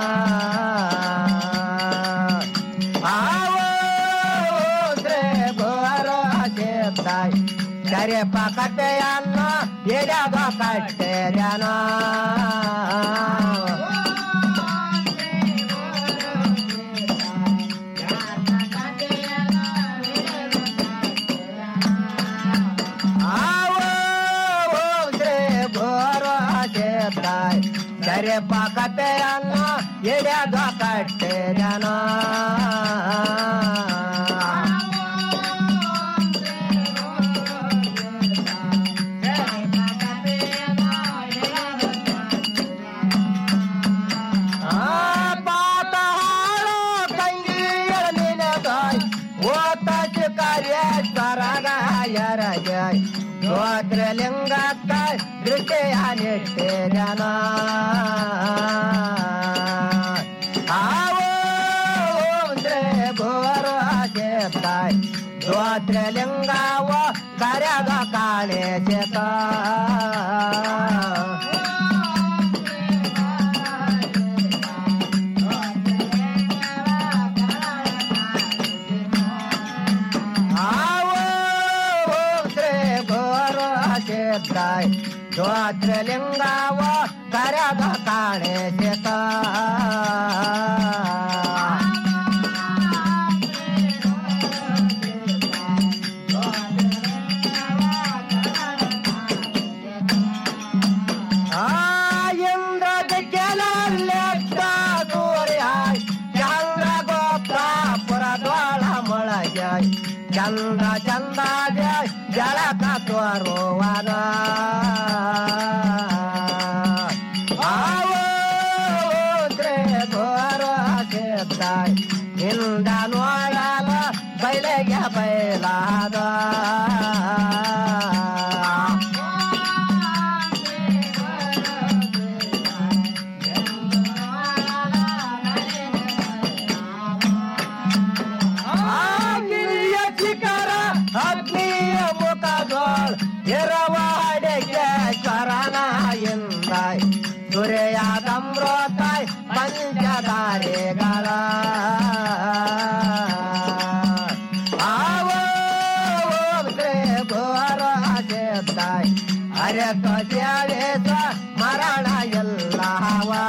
ಆವೋ ಶ್ರೀ ಗುರು ಸೇತಾಯ್ ಕರೆಪ ಕಟ್ಟೆಯನ್ನ ಎಡೆದ ಕಟ್ಟೆದನ ಆವೋ ಶ್ರೀ ಗುರು ಸೇತಾಯ್ ಕರೆಪ ಕಟ್ಟೆಯನ್ನ ಎಡೆದ ಕಟ್ಟೆದನ ಆ ಪಾತಾಳ ತಂಗಿಯರ ನಿನಗಾಯ್ ಓತ ಕಾರ್ಯೇಶ್ವರಗಾಯರಗಾಯ್ ಗೋತ್ರಲಿಂಗಕ್ಕಾಯ್ ದೃಷ್ಟಿಯ ನಿಟ್ಟಿರನ ಆವೋ ಶ್ರೀ ಗುರು ಸೇತಾಯ್ ಗೋತ್ರಲಿಂಗವ ಕರೆದ ಕಾಣೆ ಸೇತ ಆವೋ ಶ್ರೀ ಗುರು ಸೇತಾಯ್ ಗೋತ್ರಲಿಂಗವ ಕರೆದ ಕಾಣೆ ಸೇತ ಚಂದ ಚಂದಾದ ಜಳಕ ತೋರುವನ ಆವೋದ್ರೆ ತೋರಿಸಿದ್ದ ಹಿಂದ ನೋಡಲ ಬೈಲೆಗೆ ಬೈಲಾದ ಆಗಿರಿಯ ಶಿಖರ ಅಗ್ನಿಯ ಮುಖದೋಳ್ ಎರವಾಡೆಗೆ ಶರಣ ಎಂದ ಸುರೆಯಾದಮ್ರೋತಾಯ್ ಪಂಚದಾರೆಗಳ ಆವೋದ್ರೆ ಘೋರ ಸೇದ್ದಾಯ್ ಅರೆತ ಸೇವೇಶ ಮರಣ ಎಲ್ಲವಾ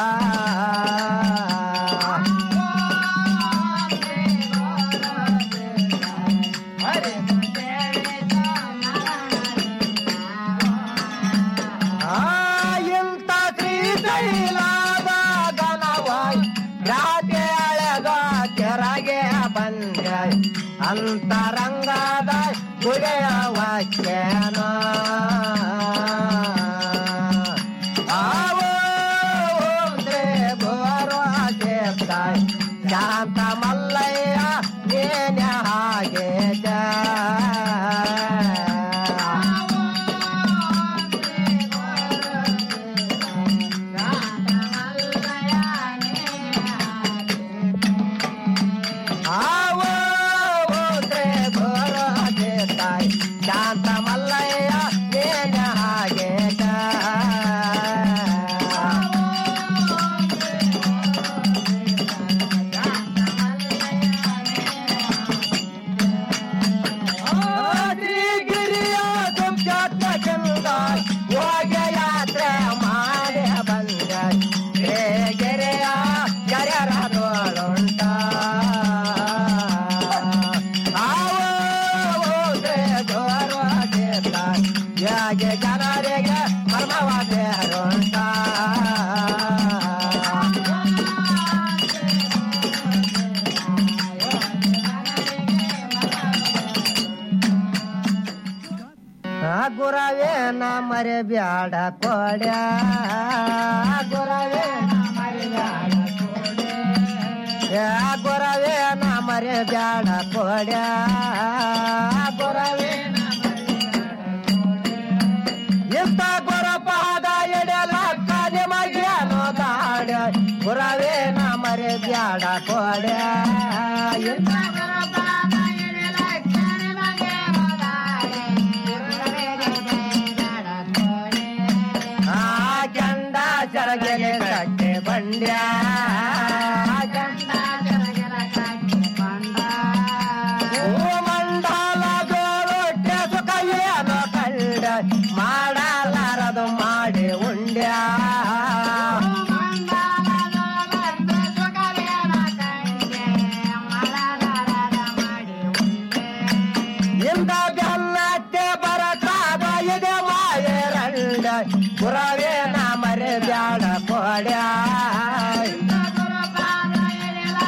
ಇಂತ ಶ್ರೀಶೈಲಾದ ಗಣವಾಯ್ ರಾಜೆ ಅಳೆದ ಕೆರಗೆ ಬಂದ ಅಂತರಂಗದ ಗುಡೆಯ ವಾಕ್ಯನ ಆವೋದ್ರೆ ಗೋರೋ ಸೇರ್ತಾಯ್ ಶಾಂತ ಮಲ್ಲಯ್ಯ ನೇನ ಹಾಗೆ ಆವೋದ್ರೆ ಗೋರೋ ಸೇರ್ತಾಯ್ ಶಾಂತ ಮಲ್ಲಯ್ಯ ನೇನ ಹಾಗೆ ಗಿರಿಯ ಸಂಜಾತ ಚಂದ ಹೋಗ ಯಾತ್ರೆ ಮಾಡಿ ಬಂದ ಗೆರೆಯ ಗರರದೋಳುಂಟ ಆವೋದ್ರೆ ಗೋರ್ವಾದೇತ ಯಾಗೆ ಜನರಿಗೆ ಮರ್ಮವಾದೇರುಂಟ ಆ ಗುರವೇ ನ ಮರೆ ಬ್ಯಾಡ ಕೊಡ್ಯ ಗುರವೇ ನ ಮರೆ ಬ್ಯಾಡ ಯಾ ಗುರವೇ ನ ಮರೆ ಬ್ಯಾಡ ಕೊಡ್ಯ ಗುರವೇ ಇಂಥ ಗುರ ಪಾದ ಎಡೆಲಕ್ಕ ನಿಮಗೇನೋ ದಾಡ ಗುರವೇ ನ ಮರೆ ಬ್ಯಾಡ ಕೊಡ್ಯ ಇಂಥ ಗುರ ಪಾದ ಎಡೆಲಕ್ಕ ನಿಮಗೇನೋ ಆ ಗಂಡ ಜರಗೆಲೆ ಕಟ್ಟೆ ಬಂಡ್ಯ ಓ ಮಂಡಲ ಗೋರೊಟ್ಟೆ ಸುಖವೇನೋ ಕಂಡ ಮಾಡಲಾರದು ಮಾಡಿ ಉಂಡ್ಯ ಇಂದ